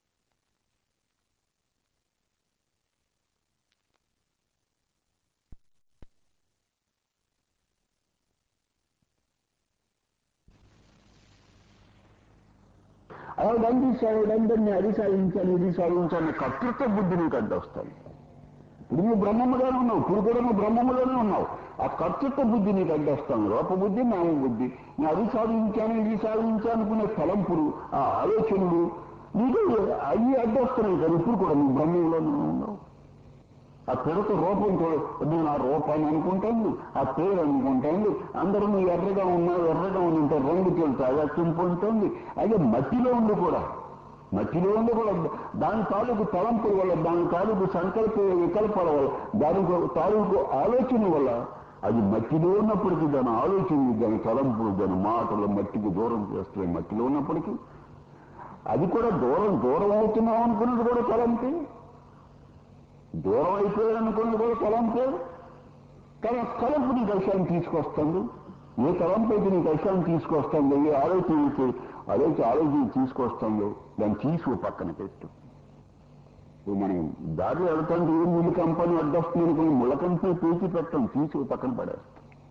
ఆవిడ అందిస్తాడు అందరినీ అది సాధించాలి ఇది సాధించాలి కర్తృత్వ బుద్ధి నీకు అడ్డొస్తాయి ఇప్పుడు నువ్వు బ్రహ్మముగానే ఉన్నావు ఇప్పుడు కూడా నువ్వు బ్రహ్మములోనే ఉన్నావు ఆ కర్తృత్వ బుద్ధి నీకు అడ్డొస్తాను రూప బుద్ధి నామ బుద్ధి నేను అది సాధించాను ఇది సాధించాను అనుకునే తలంపులు ఆ ఆలోచనలు నీకు అవి అడ్డొస్తున్నాయి కానీ ఇప్పుడు కూడా నువ్వు బ్రహ్మంలోనే ఉన్నావు ఆ పిడత రూపంతో నేను ఆ రూపాన్ని అనుకుంటాను ఆ పేరు అనుకుంటాను అందరూ నువ్వు ఎర్రగా ఉన్నావు ఎర్రగా ఉంటే రంగు తెలుసు అగత్యం పొందుతుంది అదే మట్టిలో ఉంది కూడా మట్టిలో ఉంది కూడా దాని తాలూకు తలంపుల వల్ల దాని తాలూకు సంకల్ప వికల్పాల వల్ల దాని తాలూకు ఆలోచన వల్ల అది మట్టిలో ఉన్నప్పటికీ దాని ఆలోచన దాని తలంపులు దాని మాటలు మట్టికి దూరం చేస్తున్నాయి మట్టిలో ఉన్నప్పటికీ అది కూడా దూరం దూరం అవుతున్నాం అనుకున్నది కూడా తలంపే దూరం అయిపోయాడు అనుకున్నది కూడా తలంపే కానీ ఆ తలంపు నీకు విషయాన్ని తీసుకొస్తుంది ఏ తలంపు అయితే నీకు విషయాన్ని తీసుకొస్తుందో ఏ ఆలోచన అయితే ఆలోచన ఆలోచన తీసుకొస్తుందో దాన్ని తీసి ఓ పక్కన పెట్టు ఇప్పుడు మనం దారిలో వెళ్తాంటే ఏ ముళ్ళు కంపెనీ అడ్డొస్తుంది అనుకుని ముళ్ళ కంపెనీ పీచి పెట్టాం తీసి ఓ పక్కన పడేస్తాం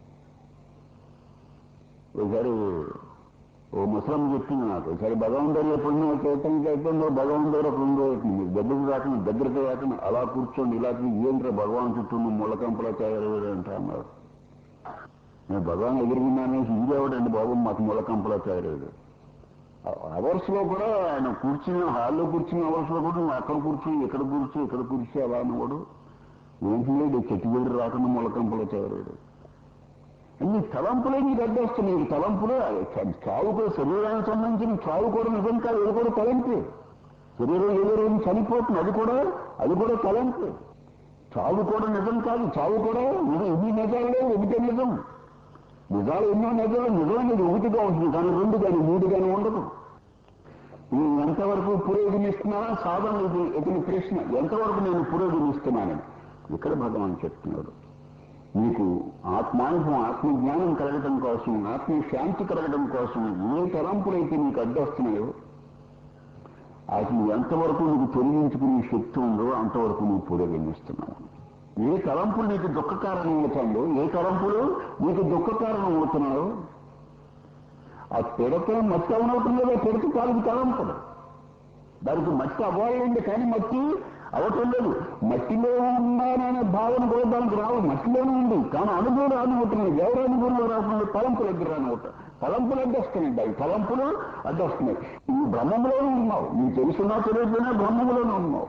ఒకసారి ఓ ముసలం చెప్పింది నాకు ఒకసారి భగవంతుడు ఎప్పుడున్నా చూడటానికి అయిపోయిందో భగవంతుడు ఒక ఉందో మీరు దగ్గరికి రాకుండా దగ్గరికి రాకుండా అలా కూర్చోండి ఇలా ఏంట్రా భగవాన్ చుట్టూ నువ్వు ముళ్ళకంపలా తయారయ్యాడు అంట అన్నారు నేను భగవాన్ ఎదురుగున్నాను ఇదేవాడండి బాబు మాకు ముళ్ళకంపలా తయారయ్యాడు అవర్స్ లో కూడా ఆయన కూర్చుని హాల్లో కూర్చున్న అవర్స్ లో కూడా నువ్వు అక్కడ కూర్చో ఇక్కడ కూర్చో ఇక్కడ కూర్చో అలా అన్నవాడు ఏంటి లేదు చెట్టు వెళ్ళి రాకుండా ముళ్ళకంపలో తయారయ్యాడు అన్ని తలంపులే నీకు అడ్డొస్తున్నాయి ఈ తలంపులే చావు కూడా శరీరానికి సంబంధించిన చావు కూడా నిజం కాదు అది కూడా తలంపే శరీరం ఏదో రోజు చనిపోతుంది అది కూడా అది కూడా తలంపే చావు కూడా నిజం కాదు చావు కూడా ఇది ఇది నిజాలే ఒకటే నిజం నిజాలు ఎన్నో నిజాలు నిజం అనేది ఒకటిగా ఉంటుంది కానీ రెండు కానీ మూడు కానీ ఉండదు నేను ఎంతవరకు పురోగమిస్తున్నానా సాధన ఇది ఇతని ప్రశ్న ఎంతవరకు నేను పురోగమిస్తున్నానని ఇక్కడ భగవాన్ చెప్తున్నాడు మీకు ఆత్మానుభవం ఆత్మజ్ఞానం కలగడం కోసం ఆత్మశాంతి కలగడం కోసం ఏ తలంపులైతే నీకు అడ్డొస్తున్నాయో అసలు ఎంతవరకు నీకు తొలగించుకునే శక్తి ఉందో అంతవరకు నువ్వు పురోగమిస్తున్నావు ఏ తలంపులు నీకు దుఃఖ కారణం అవుతుందో ఏ తలంపులు నీకు దుఃఖ కారణం అవుతున్నాయో ఆ పిడత మట్టి అవునవుతుందో పిడత తాలూకు తలంపులు దానికి మట్టి అవ్వాలండి కానీ మట్టి అవటం లేదు మట్టిలో ఉన్నాననే భావన కూడా దానికి రావు మట్టిలోనే ఉంది కానీ అనుభవం రానివ్వటం ఎవరు అనుభవం రాకుండా తలంపుల దగ్గర రానివ్వటం తలంపులు అడ్డొస్తున్నాయి అవి తలంపులు అడ్డొస్తున్నాయి నువ్వు బ్రహ్మంలోనే ఉన్నావు నీకు తెలుసున్నా తెలియకపోయినా బ్రహ్మంలోనే ఉన్నావు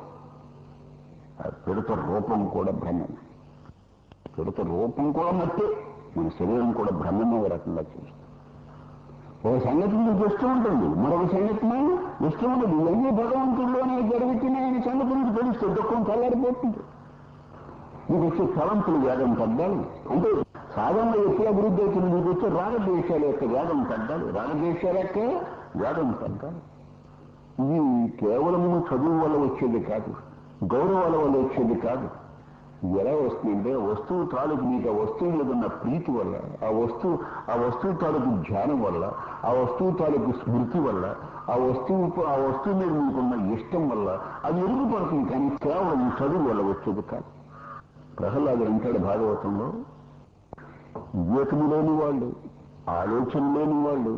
ఆ పిడత రూపం కూడా బ్రహ్మం పిడత రూపం కూడా మట్టే మన శరీరం కూడా బ్రహ్మమే ఒక రకంగా చూస్తాం ఒక సంగతి నీకు ఇష్టం ఉంటుంది మరొక సంగతి ఇష్టం ఉండదు ఇవన్నీ భగవంతుల్లోనే జరుగుతున్నాయని సంగతి నీకు తెలుస్తుంది దుఃఖం చల్లారిపోతుంది నీకు వచ్చే తలంపులు వేగం తగ్గాలి అంటే సాధారణంగా ఎక్కువ అభివృద్ధి అవుతుంది నీకు వచ్చే రాగద్వేషాల యొక్క వేగం తగ్గాలి రాగద్వేషాల యొక్క వేగం తగ్గాలి ఇది కేవలం చదువు వల్ల వచ్చేది కాదు గౌరవాల వల్ల వచ్చేది కాదు ఇది ఎలా వస్తుందంటే వస్తువు తాలూకు నీకు ఆ వస్తువు మీద ఉన్న ప్రీతి వల్ల ఆ వస్తువు ఆ వస్తువు తాలూకు ధ్యానం వల్ల ఆ వస్తువు తాలూకు స్మృతి వల్ల ఆ వస్తువు ఆ వస్తువు మీద నీకున్న ఇష్టం వల్ల అది ఎరుగుపడుతుంది కానీ కేవలం చదువు వల్ల వచ్చేది కాదు ప్రహ్లాదుడు అంటాడు భాగవతంలో వివేకము లేని వాళ్ళు ఆలోచన లేని వాళ్ళు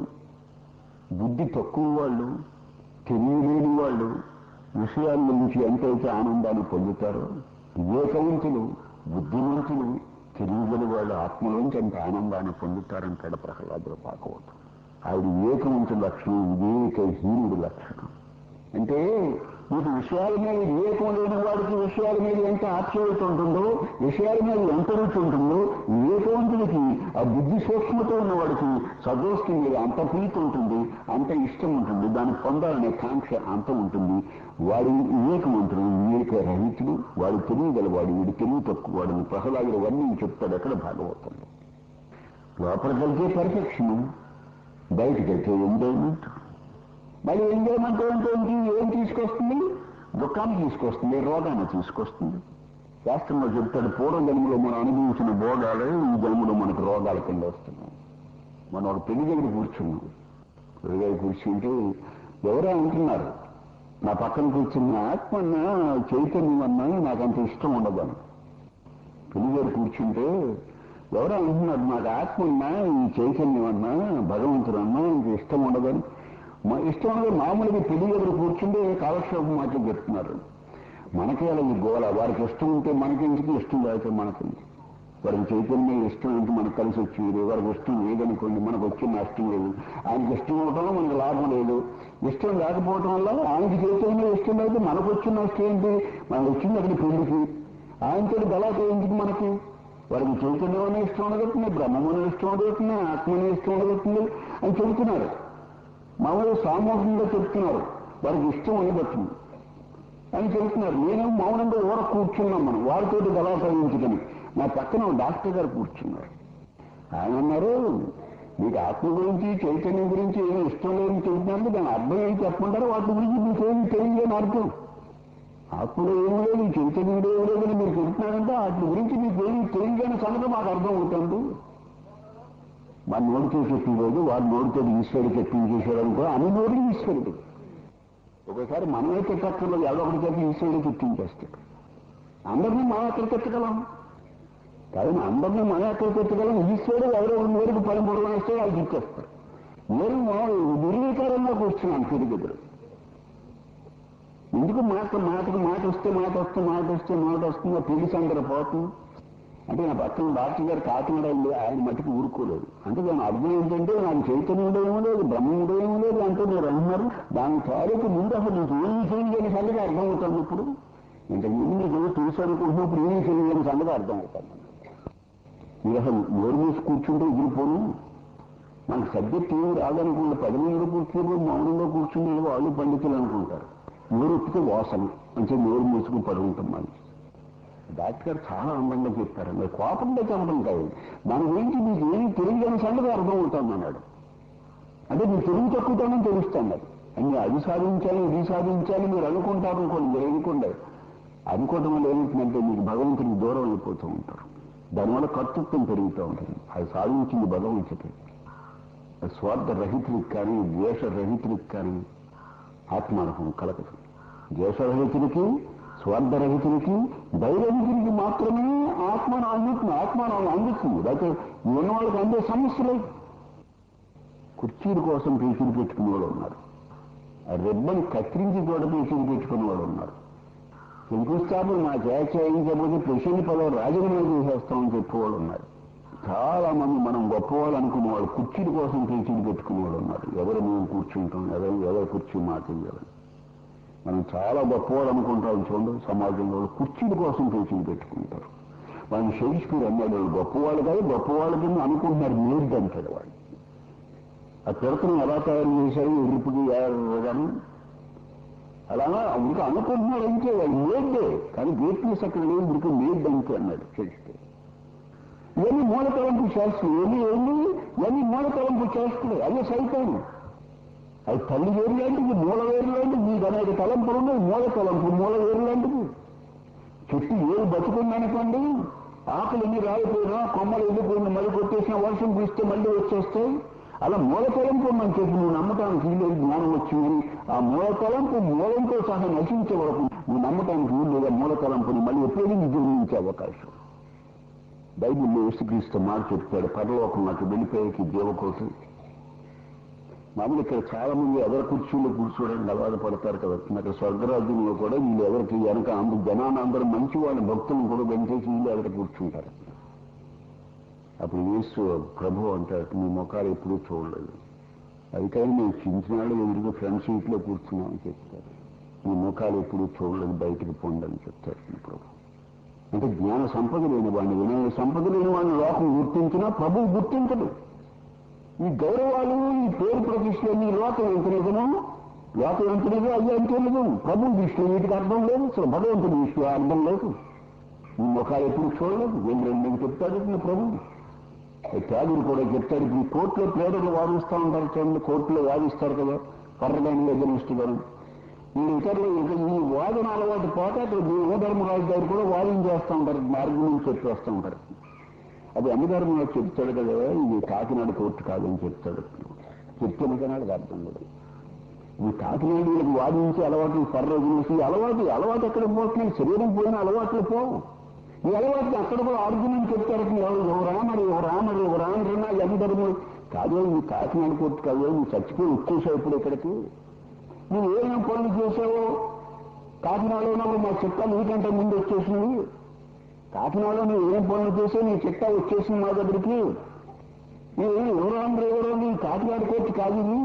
బుద్ధి తక్కువ వాళ్ళు తెలియలేని వాళ్ళు విషయాల నుంచి ఎంతైతే ఆనందాన్ని పొందుతారో వివేకవంతులు బుద్ధిమంతులు తెలియగల వాళ్ళు ఆత్మలోంచి అంత ఆనందాన్ని పొందుతారంటాడు ప్రహ్లాదుడు భాగవతం ఆవిడ వివేకవంతుల లక్షణం వివేకహీనుడి లక్షణం అంటే మీకు విషయాల మీద వివేకం లేని వాడికి విషయాల మీద ఎంత ఆశ్చర్యత ఉంటుందో విషయాల మీద ఎంత రుచి ఉంటుందో వివేకవంతుడికి ఆ బుద్ధి సూక్ష్మత ఉన్న వాడికి సదోస్తి మీద అంత ప్రీతి ఉంటుంది అంత ఇష్టం ఉంటుంది దాన్ని పొందాలనే కాంక్ష అంత ఉంటుంది వాడి వివేకవంతుడు వివేక రహితుడు వాడు తెలియగలవాడు వీడు తెలివి తక్కువ వాడిని ప్రహ్లాదుడు వర్ణించి చెప్తాడు ఎక్కడ భాగవతంలో లోపలికెళ్తే పర్ఫెక్షన్ బయటకెళ్తే ఎంజాయ్మెంట్ మళ్ళీ ఎంజాయ్మెంట్ అంటే ఏంటి ఏం తీసుకొస్తుంది దుఃఖాన్ని తీసుకొస్తుంది రోగాన్ని తీసుకొస్తుంది శాస్త్రంలో చెప్తాడు పూర్వ జన్మలో మనం అనుభవించిన భోగాలే ఈ జన్మలో మనకు రోగాల కింద వస్తున్నాయి మనం ఒక పెళ్లి దగ్గర కూర్చున్నాం పెళ్లి దగ్గర కూర్చుంటే ఎవరో అంటున్నారు నా పక్కన కూర్చున్న ఆత్మన్న చైతన్యం అన్నా నాకు అంత ఇష్టం ఉండదని పెళ్లి దగ్గర కూర్చుంటే ఎవరో అంటున్నారు నాకు ఆత్మ ఉన్నా ఈ చైతన్యం అన్నా భగవంతుడు అన్నా ఇంక ఇష్టం ఉండదని మా ఇష్టం ఉండదు మామూలుగా పెళ్లి దగ్గర కూర్చుంటే కాలక్షేపం మాటలు చెప్తున్నారు మనకే అలా ఈ గోల వారికి ఇష్టం ఉంటే మనకెందుకు ఇష్టం లేకపోతే మనకెందుకు వారికి చైతన్యం ఇష్టం ఉంటే మనకు కలిసి వచ్చింది వారికి ఇష్టం లేదనుకోండి మనకు వచ్చిన నష్టం లేదు ఆయనకి ఇష్టం అవటం మనకు లాభం లేదు ఇష్టం లేకపోవటం వల్ల ఆయనకి చైతన్యం ఇష్టం లేదు మనకు వచ్చిన నష్టం ఏంటి మనకు వచ్చింది అక్కడ పెళ్లికి ఆయనతో గలాట ఎందుకు మనకి వారికి చైతన్యం అనే ఇష్టం ఉండగలుగుతుంది బ్రహ్మమనే ఇష్టం ఉండగలుగుతుంది ఆత్మనే ఇష్టం ఉండగలుగుతుంది అని చెబుతున్నారు మామూలుగా సామూహికంగా చెప్తున్నారు వారికి ఇష్టం ఉండబడుతుంది అని చెబుతున్నారు నేను మౌనంగా ఊర కూర్చున్నాం మనం వారితో గలాటయించుకొని నా పక్కన ఒక డాక్టర్ గారు కూర్చున్నారు ఆయన అన్నారు మీకు ఆత్మ గురించి చైతన్యం గురించి ఏమీ ఇష్టం లేదని చెబుతున్నారు దాని అర్థం ఏం చెప్పమంటారు వాటి గురించి మీకేమి తెలియని అర్థం ఆత్మలో ఏమి లేదు చైతన్యంలో ఏమి లేదని మీరు చెబుతున్నారంటే వాటి గురించి మీకు ఏమి తెలియని సంగతి మాకు అర్థం అవుతుంది వారి నోటితో చెప్పలేదు వారి నోటితో ఈశ్వరుడు చెప్పించేశాడు అనుకో అన్ని నోటి ఈశ్వరుడు ఒకసారి మనమే తిట్టక్కర్లేదు ఎవరో ఒకటి చెప్పి ఈశ్వరుడు చెప్పించేస్తాడు అందరినీ మనం ఎక్కడ తిట్టగలం కానీ అందరినీ మనం ఎక్కడ తిట్టగలం ఈశ్వరుడు ఎవరో ఒక నోరుకు పని పొడవనేస్తే వాళ్ళు తిట్టేస్తారు నేను నిర్వీకారంగా కూర్చున్నాను తిరిగిద్దరు ఎందుకు మాట మాటకు మాట వస్తే మాట వస్తే మాట వస్తే మాట వస్తుందో పెళ్లి సందర పోతుంది అంటే నా పక్కన డాక్టర్ గారు కాకినాడ వెళ్ళి ఆయన మట్టికి ఊరుకోలేదు అంటే దాని అర్థం ఏంటంటే నాకు చైతన్యుడు ఏమో లేదు బ్రహ్మముడు ఏమో లేదు అంటే మీరు అంటున్నారు దాని తాలూకు ముందు అసలు నీకు ఏమి తెలియని సంగతి అర్థం అవుతుంది ఇప్పుడు ఇంతకు ముందు నీకు తెలుసు అనుకుంటున్నా ఇప్పుడు ఏమి తెలియని సంగతి అర్థం అవుతుంది మీరు అసలు నోరు మూసి కూర్చుంటే ఎగిరిపోను మనకు సబ్జెక్ట్ ఏమి రాదనుకుంటే పది మందిలో కూర్చున్నప్పుడు మౌనంలో కూర్చునే వాళ్ళు పండితులు అనుకుంటారు నోరు ఎత్తితే వాసన అంటే నోరు మూసుకుని పడి ఉంటాం మనం డాక్టర్ గారు చాలా అందంగా చెప్పారు మీరు కోపంగా చెప్పడం కాదు దాని గురించి మీకు ఏమి తెలియని సంగతి అర్థం అవుతుంది అన్నాడు అంటే మీరు తెలివి తక్కువతనం తెలుస్తున్నారు అన్ని అది సాధించాలి ఇది సాధించాలి మీరు అనుకుంటారు అనుకోండి మీరు అనుకోండి అనుకోవటం వల్ల ఏమిటంటే మీకు భగవంతునికి దూరం అయిపోతూ ఉంటారు దానివల్ల కర్తృత్వం పెరుగుతూ ఉంటుంది అది సాధించింది భగవంతుడు స్వార్థ రహితుడికి కానీ ద్వేష రహితుడికి కానీ ఆత్మానుభవం కలగదు ద్వేషరహితుడికి స్వార్థరహితుడికి ధైర్యహితుడికి మాత్రమే ఆత్మను అందుతుంది ఆత్మను అందుతుంది లేకపోతే ఉన్న వాళ్ళకి అందే సమస్యలే కుర్చీల కోసం పీచులు పెట్టుకునే వాళ్ళు ఉన్నారు ఆ రిబ్బన్ కత్తిరించి కూడా పీచులు పెట్టుకునే వాళ్ళు ఉన్నారు శంకుస్థాపన మా చేయించకపోతే ప్రెసిడెంట్ పదవి రాజీనామా చేసేస్తామని చెప్పేవాళ్ళు ఉన్నారు చాలా మంది మనం గొప్పవాళ్ళు అనుకునేవాళ్ళు కుర్చీల కోసం పేచీలు పెట్టుకునేవాళ్ళు ఉన్నారు ఎవరు మేము కూర్చుంటాం ఎవరు ఎవరు కుర్చీ మాట్లాడాలి మనం చాలా గొప్పవాళ్ళు అనుకుంటాం చూడండి సమాజంలో వాళ్ళు కుర్చీల కోసం పేచీలు పెట్టుకుంటారు వాళ్ళని షేక్స్పియర్ అన్నాడు వాళ్ళు గొప్పవాళ్ళు కాదు గొప్పవాళ్ళ కింద అనుకుంటున్నారు మేడ్ అంటాడు వాడు ఆ తిరకను ఎలా తయారు చేశారు ఎరుపుకి కానీ అలా ఇంకా అనుకుంటున్నాడు అంతే వాడు మేడ్డే కానీ గ్రేట్నెస్ అక్కడ లేదు ఇందుకు మేడ్ అంతే అన్నాడు షేక్స్పియర్ ఇవన్నీ మూలతలంపు శాస్త్రం ఏమి ఏంది ఇవన్నీ మూలతలంపు శాస్త్రం అదే సైతాను అది తల్లి వేరు లాంటిది మూల వేరు లాంటిది మీకు అనేక తలంపులు ఉన్నాయి మూల తలంపు మూల వేరు లాంటిది చెట్టు ఏది బతుకుందనుకోండి ఆకులు ఎన్ని రాలిపోయినా కొమ్మలు వెళ్ళిపోయినా మళ్ళీ కొట్టేసిన వర్షం కురిస్తే మళ్ళీ వచ్చేస్తాయి అలా మూల తలంపు ఉందని చెప్పి నువ్వు నమ్మటానికి వీలేదు జ్ఞానం వచ్చింది ఆ మూల తలంపు మూలంతో సహా నశించే వరకు నువ్వు నమ్మటానికి వీలు మూల తలంపుని మళ్ళీ ఎప్పుడైనా జీర్ణించే అవకాశం బైబిల్లో యేసుక్రీస్తు మాట చెప్తాడు పరలోకం నాకు వెళ్ళిపోయేకి దేవకోసం మామూలు ఇక్కడ చాలా మంది ఎవరి కుర్చీలో కూర్చోవడానికి అలవాటు పడతారు కదా నాకు స్వర్గరాజ్యంలో కూడా వీళ్ళు ఎవరికి వెనక అందరు జనాన్ని అందరూ మంచి వాళ్ళ భక్తులను కూడా వెంటేసి వీళ్ళు ఎవరికి కూర్చుంటారు అప్పుడు యేసు ప్రభు అంటారు మీ ముఖాలు ఎప్పుడూ చూడలేదు అది కానీ మేము చించినాళ్ళు ఎదురుగా ఫ్రంట్ సీట్లో కూర్చున్నామని చెప్తారు మీ ముఖాలు ఎప్పుడూ చూడలేదు బయటకు పోండి అని చెప్తారు మీ ప్రభు అంటే జ్ఞాన సంపద లేని వాడిని వినయ సంపద లేని వాడిని లోకం గుర్తించినా ప్రభువు గుర్తించడు ఈ గౌరవాలు ఈ పేరు ప్రతిష్టలు ఈ లోకం ఎంత నిజమో లోకం ఎంత నిజం అయ్యా ఎంత నిజం ప్రభు దృష్టిలో వీటికి అర్థం లేదు అసలు భగవంతుడి దృష్టిలో అర్థం లేదు ఈ ముఖాలు ఎప్పుడు చూడలేదు ఏం రెండు చెప్తాడు నా ప్రభు త్యాగులు కూడా చెప్తాడు ఇప్పుడు ఈ కోర్టులో ప్లేడర్లు వాదిస్తూ ఉంటారు చూడండి కోర్టులో వాదిస్తారు కదా పర్రదానిలో ఎదురిస్తున్నారు ఈ ఇతరులు ఇక ఈ వాదన అలవాటు పోక అక్కడ యువధర్మరాజు గారు కూడా వాదించేస్తూ ఉంటారు ఆర్గ్యుమెంట్ చెప్పేస్తూ ఉంటారు అది అన్నధర్మరాజు చెప్తాడు కదా ఇది కాకినాడ కోర్టు కాదని చెప్తాడు చెప్తే కనాడు అర్థం కూడా ఈ కాకినాడ వీళ్ళకి వాదించి అలవాట్లు పర్రోజు ఈ అలవాటు ఈ అలవాటు ఎక్కడ పోతున్నాయి శరీరం పోయిన అలవాట్లు పోవు ఈ అలవాటు అక్కడ కూడా ఆర్గ్యుమెంట్ చెప్తారు ఎవరు ఎవరా మరి ఎవరా మరి ఎవరా అంటున్నా అందరము కాదు ఈ కాకినాడ కోర్టు కాదు నువ్వు చచ్చిపోయి వచ్చేసావు ఇప్పుడు ఇక్కడికి నువ్వు ఏమేమి పనులు చేసావో కాకినాడలో ఉన్నప్పుడు మా చిట్టా నీకంటే ముందు వచ్చేసింది కాకినాడలో నువ్వు ఏం పనులు చేసావు నీ చిట్టా వచ్చేసింది మా దగ్గరికి నువ్వు ఎవరు అందరూ ఎవరో నీ కాకినాడ కోర్టు కాదు ఇది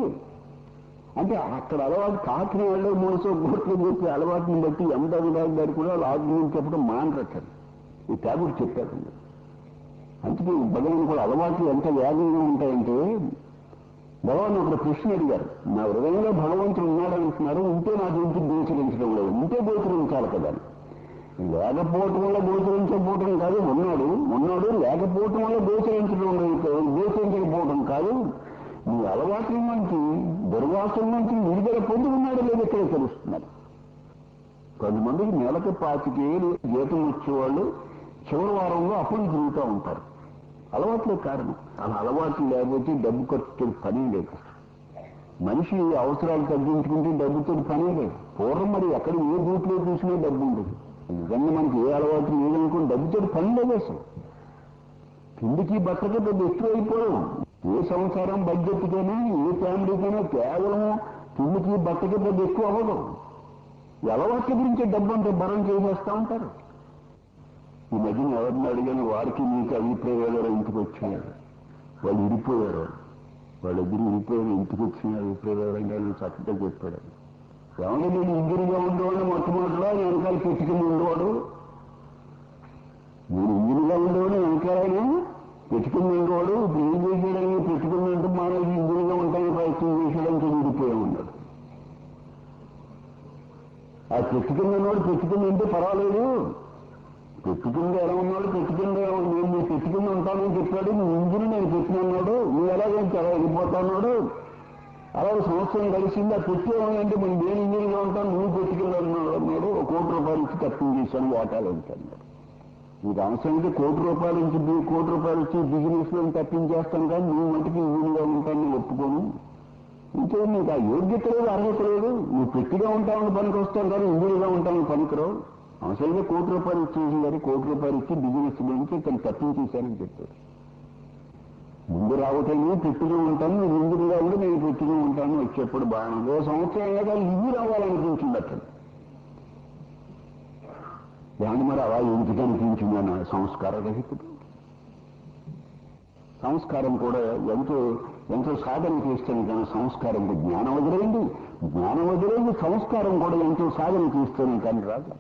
అంటే అక్కడ అలవాటు కాకినాడలో మనసు కోట్లు చెప్పి అలవాటుని బట్టి ఎంత విధాలు గారు కూడా ఆర్గ్యుమెంట్ చెప్పడం మానరట్టారు ఈ ట్యాబుడు చెప్పారు అందుకే భగవాన్ కూడా అలవాట్లు ఎంత వేగంగా ఉంటాయంటే భగవాన్ ఒక ప్రశ్న అడిగారు నా హృదయంలో భగవంతుడు ఉన్నాడంటున్నారు ఉంటే నాకు ఇంటి గోచరించడం లేదు ఉంటే గోచరించాలి కదా లేకపోవటం వల్ల గోచరించకపోవటం కాదు ఉన్నాడు ఉన్నాడు లేకపోవటం వల్ల గోచరించడం లేదు గోచరించకపోవటం కాదు నీ అలవాట్ల నుంచి దుర్వాసం నుంచి విడుదల పొంది ఉన్నాడో లేదో ఇక్కడ తెలుస్తున్నారు కొంతమందికి నెలకు పాతికేళ్ళు జీతం వచ్చేవాళ్ళు చివరి వారంలో అప్పులు తిరుగుతూ ఉంటారు అలవాట్లే కారణం అలా అలవాట్లు లేకపోతే డబ్బు ఖర్చుతో పని లేదు మనిషి అవసరాలు తగ్గించుకుంటే డబ్బుతో పని లేదు పూర్వం మరి ఎక్కడ ఏ రూట్లో చూసినా డబ్బు ఉండదు నిజంగా మనకి ఏ అలవాటు లేదనుకుని డబ్బుతో పని లేదు అసలు తిండికి బట్టకి పెద్ద ఎక్కువ అయిపోవడం ఏ సంసారం బడ్జెట్కైనా ఏ ఫ్యామిలీకైనా కేవలం తిండికి బట్టకి పెద్ద ఎక్కువ అవ్వదు ఈ అలవాట్ల గురించి డబ్బు అంటే భరం చేసేస్తూ ఉంటారు ఈ మధ్యన ఎవరిని అడిగాను వారికి మీకు అభిప్రాయాలు ఇంటికి వచ్చినారు వాళ్ళు ఇరిపోయారు వాళ్ళిద్దరు ఇరిపోయారు ఇంటికి వచ్చిన అభిప్రాయాలు అంటే చక్కగా చెప్పాడు ఏమన్నా నేను ఇంజనీర్గా ఉండేవాడు మొట్టమొదటిలో వెనకాల పెట్టుకుని ఉండేవాడు నేను ఇంజనీర్గా ఉండేవాడు వెనకాలైనా పెట్టుకుని ఉండేవాడు ఇప్పుడు ఏం చేసేయడానికి పెట్టుకుని ఉంటే మానేసి ఇంజనీర్గా ఉంటానికి ప్రయత్నం చేసేయడానికి విడిపోయా ఉన్నాడు ఆ పెట్టుకుని ఉన్నవాడు పెట్టుకుని ఉంటే పర్వాలేదు పెట్టుకుంది ఎలా ఉన్నాడు పెట్టుకుంది నేను నీ పెట్టుకుని ఉంటానని చెప్పాడు నీ ఇంజిన్ నేను పెట్టినన్నాడు నువ్వు ఎలాగైతే అలా వెళ్ళిపోతాన్నాడు అలాగే సంవత్సరం కలిసింది ఆ పెట్టేవాడంటే మరి నేను ఇంజిన్గా ఉంటాను నువ్వు పెట్టుకుని అన్నాడు అన్నాడు ఒక కోటి రూపాయలు ఇచ్చి తక్కువ చేశాను వాటాలు అన్నాడు నీకు అవసరం అయితే కోటి రూపాయలు ఇచ్చి బి- కోటి రూపాయలు ఇచ్చి బిజినెస్ లో తప్పించేస్తాను కానీ నువ్వు మటుకు ఇంజిన్గా ఉంటాను ఒప్పుకోను ఇంకే నీకు ఆ యోగ్యత లేదు అర్హత లేదు నువ్వు పెట్టిగా ఉంటామని పనికి వస్తాను కానీ ఇంజిన్గా ఉంటామని పనికిరావు అవసరంగా కోటి రూపాయలు ఇచ్చేసి గారు కోటి రూపాయలు ఇచ్చి బిజినెస్ నుంచి తను తప్పించేశానని చెప్పాడు ముందు రావటమే పెట్టుగా ఉంటాను నేను ఇంజిన్గా ఉండి నేను పెట్టుగా ఉంటాను వచ్చేప్పుడు బాగా ఓ సంవత్సరం అయ్యాక ఇవి రావాలనిపించింది అతను ఏమన్నా మరి అలా ఎందుకు కనిపించిందన్న సంస్కార రహితుడు సంస్కారం కూడా ఎంతో ఎంతో సాధన చేస్తేనే కానీ సంస్కారం జ్ఞానం వదిలేయండి జ్ఞానం వదిలేయండి సంస్కారం కూడా ఎంతో సాధన చేస్తేనే కానీ రాదు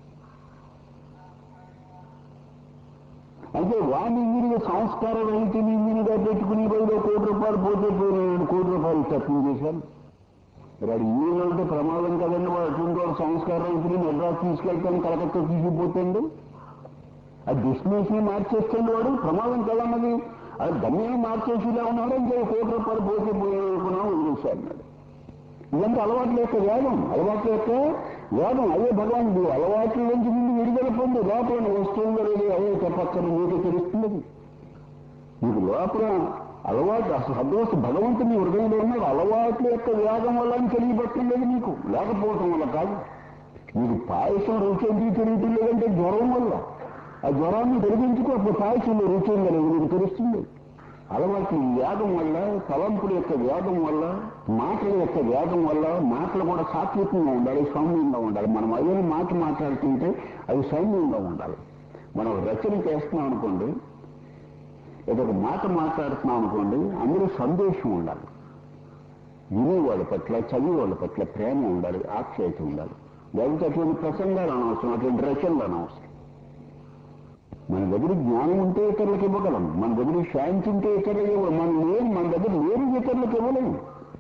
అంటే వాడిని మీరు సంస్కార రహితుని మీరుగా పెట్టుకుని బయట కోటి రూపాయలు పోతే పోయిన కోటి రూపాయలు తప్పింగ్ చేశాను వాడు ఇండియన్లో ఉంటే ప్రమాదం కదండి వాడు అటువంటి వాడు సంస్కార రహితుని మెడ్రాస్ తీసుకెళ్తాను కలకత్తా తీసుకుపోతుంది ఆ డెస్టినేషన్ మార్చేస్తుంది వాడు ప్రమాదం కదన్నది అది గమ్యాన్ని మార్చేసి ఇలా ఉన్నాడు ఇంకా కోటి రూపాయలు పోతే పోయినా వదిలేశాడు అన్నాడు ఇదంతా అలవాట్ల యొక్క వేగం అలవాట్ల యొక్క వేగం అదే భగవానుడు అలవాట్ల నుంచి ముందు విడుదల పొంది లోపల వస్తువులు లేదు అదే చెప్పక్కన మీకు తెలుస్తుంది మీకు లోపల అలవాటు అసలు సద్వస్తు భగవంతుడు మీ హృదయంలో ఉన్నాడు అలవాట్ల యొక్క వేగం వల్ల అని తెలియబట్టం లేదు మీకు లేకపోవటం వల్ల కాదు మీకు పాయసం రుచి ఎందుకు తెలియటం లేదంటే జ్వరం వల్ల ఆ జ్వరాన్ని తొలగించుకో అప్పుడు పాయసంలో రుచి ఉందా లేదు మీకు తెలుస్తుంది అలవాటు వేగం వల్ల తలంపుల యొక్క వేగం వల్ల మాటల యొక్క వేగం వల్ల మాటలు కూడా సాత్వికంగా ఉండాలి సౌమ్యంగా ఉండాలి మనం అదే మాట మాట్లాడుతుంటే అది సౌమ్యంగా ఉండాలి మనం రచన చేస్తున్నాం అనుకోండి ఏదో ఒక మాట మాట్లాడుతున్నాం అనుకోండి అందులో సందేశం ఉండాలి వినేవాళ్ళ పట్ల చదివేవాళ్ళ పట్ల ప్రేమ ఉండాలి ఆప్యాయత ఉండాలి లేకపోతే అటువంటి ప్రసంగాలు అనవసరం అటువంటి రచనలు అనవసరం మన దగ్గర జ్ఞానం ఉంటే ఇతరులకు ఇవ్వగలం మన దగ్గర శాంతి ఉంటే ఇతరులకు ఇవ్వగలం మన లేని మన దగ్గర లేని ఇతరులకు ఇవ్వలేము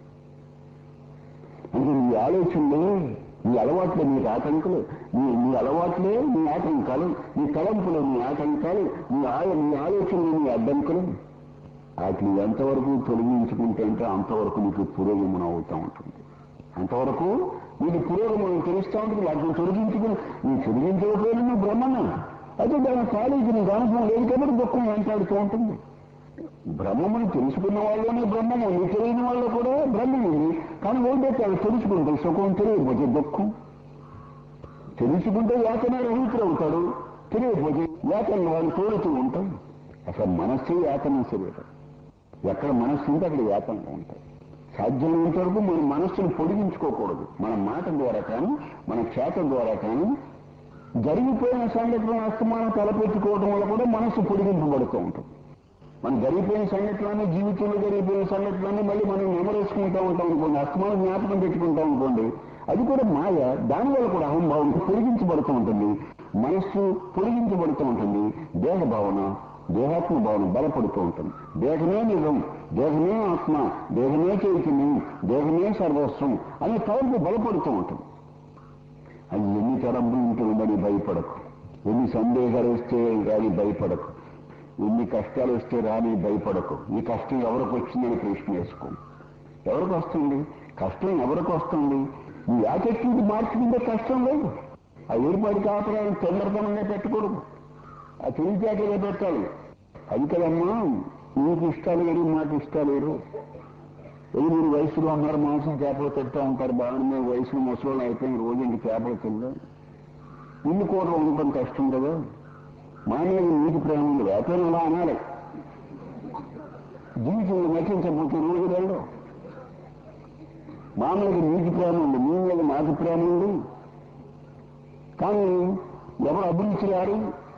అంటే నీ ఆలోచనలు నీ అలవాట్లే నీకు ఆటంకులు నీ నీ అలవాట్లే నీ ఆటంకాలు నీ తలంపులు నీ ఆటంకాలు నీ ఆయ నీ ఆలోచనలు నీ అడ్డంకులు వాటిని ఎంతవరకు తొలగించుకుంటే అంటే అంతవరకు నీకు పురోగమనం అవుతూ ఉంటుంది అంతవరకు నీకు పురోగమనం తెలుస్తూ ఉంటుంది వాటిని తొలగించుకుని నీ తొలగించకపోయినా నువ్వు బ్రహ్మను అయితే దాని కాలేజీ నీకు అనుభవం లేదు కాబట్టి దుఃఖం వెంటాడుతూ ఉంటుంది బ్రహ్మముని తెలుసుకున్న వాళ్ళలోనే బ్రహ్మము నీ తెలియని వాళ్ళు కూడా బ్రహ్మం ఉంది కానీ ఏంటంటే అవి తెలుసుకుంటే సుఖం తెలియకపోతే దుఃఖం తెలుసుకుంటే యాతన రహితులు అవుతాడు తెలియకపోతే యాతన వాళ్ళు తోడుతూ ఉంటాం అసలు మనస్సు యాతన శరీరం ఎక్కడ మనస్సు ఉంటే అక్కడ యాతనగా ఉంటాయి సాధ్యమైనంత వరకు మన మనస్సును పొడిగించుకోకూడదు మన మాట ద్వారా కానీ మన చేత ద్వారా కానీ జరిగిపోయిన సంఘటన అస్తమానం తలపెట్టుకోవడం వల్ల కూడా మనస్సు పొడిగింపబడుతూ ఉంటుంది మనం జరిగిపోయిన సంఘటనలు జీవితంలో జరిగిపోయిన సంఘటనలు మళ్ళీ మనం నెమరేసుకుంటూ ఉంటాం అనుకోండి అస్తమానం జ్ఞాపకం పెట్టుకుంటాం అనుకోండి అది కూడా మాయ దానివల్ల కూడా అహంభావం పొడిగించబడుతూ ఉంటుంది మనస్సు పొడిగించబడుతూ ఉంటుంది దేహ భావన దేహాత్మ భావన బలపడుతూ ఉంటుంది దేహమే నిజం దేహమే ఆత్మ దేహమే చైతన్యం దేహమే సర్వస్వం అనే తలంపు బలపడుతూ ఉంటుంది అది ఎన్ని తలంపులు ఉంటుందని భయపడకు ఎన్ని సందేహాలు వస్తే కానీ భయపడకు ఎన్ని కష్టాలు వస్తే రాని భయపడకు ఈ కష్టం ఎవరికి వచ్చిందని ప్రశ్న వేసుకో ఎవరికి వస్తుంది కష్టం ఎవరికి వస్తుంది ఈ యాటిట్యూడ్ మార్చుకుంటే కష్టం లేదు ఆ ఏర్పాటు కాపురాలను తొందరతనంగా పెట్టకూడదు ఆ తెలివితేటగా పెట్టాలి అది కదమ్మా నీకు ఇష్టాలు వేరు మాకు ఇష్టాలు వేరు ఇది మీరు వయసులో ఉన్నారు మాంసం చేపలు తింటూ ఉంటారు బాగా మేము వయసులో ముసలి అయిపోయిన రోజు ఇంక చేపలు తిందాం ఇల్లు కూరలు ఉండటం కష్టం కదా మా మీద నీకు ప్రేమ ఉంది వేపైన అలా అనాలి జీవితంలో నటించకపోతే రోజు వెళ్ళడం మామూలుగా నీకు ప్రేమ ఉంది మీ మీద మాకు ప్రేమ ఉంది కానీ ఎవరు అభిరుచి రారు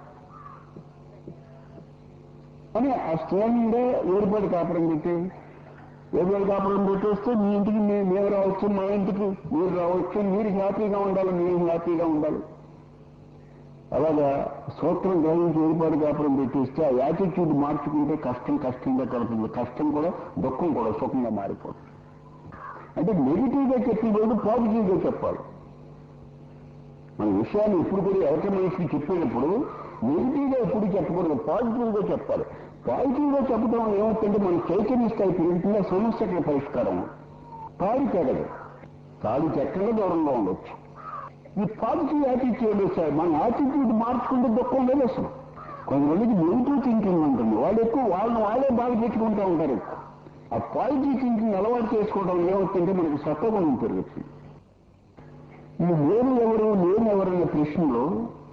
అని ఆ స్థూలంగా ఏర్పాటు కాపురం పెట్టి ఏర్పాటు కాపురం పెట్టేస్తే మీ ఇంటికి మీ- మేము రావచ్చు మా ఇంటికి మీరు రావచ్చు మీరు హ్యాపీగా ఉండాలి మేము హ్యాపీగా ఉండాలి అలాగా సూత్రం గ్రహించి ఏర్పాటు కాపురం పెట్టేస్తే ఆ యాటిట్యూడ్ మార్చుకుంటే కష్టం కష్టంగా కలుపుతుంది కష్టం కూడా దుఃఖం కూడా సుఖంగా మారిపోతుంది అంటే నెగిటివ్గా చెప్పినప్పుడు పాజిటివ్గా చెప్పాలి మన విషయాన్ని ఎప్పుడు కూడా ఎవరి మనిషికి చెప్పేటప్పుడు నెగిటివ్గా ఎప్పుడు చెప్పకూడదు పాజిటివ్గా చెప్పాలి పాజిటివ్గా చెప్పడం ఏమవుతుందంటే మన చైతన్య స్థాయి పెరుగుతుంది ఆ సమస్యకి పరిష్కారం తాడు తెగదు తాడు చెక్కగా దూరంగా ఉండొచ్చు ఈ పాజిటివ్ యాటిట్యూడ్ సార్ మన యాటిట్యూడ్ మార్చుకుంటే దుఃఖం లేదు అసలు కొంతమందికి నెగిటివ్ థింకింగ్ ఉంటుంది వాళ్ళు ఎక్కువ వాళ్ళని వాళ్ళే బాధ పెట్టుకుంటూ ఉంటారు ఎక్కువ ఆ పాజిటివ్ థింకింగ్ అలవాటు చేసుకోవడం ఏమవుతుందంటే మనకి సత్వగుణం పెరుగుతుంది ఈ నేను ఎవరు నేను ఎవరనే ప్రశ్నలో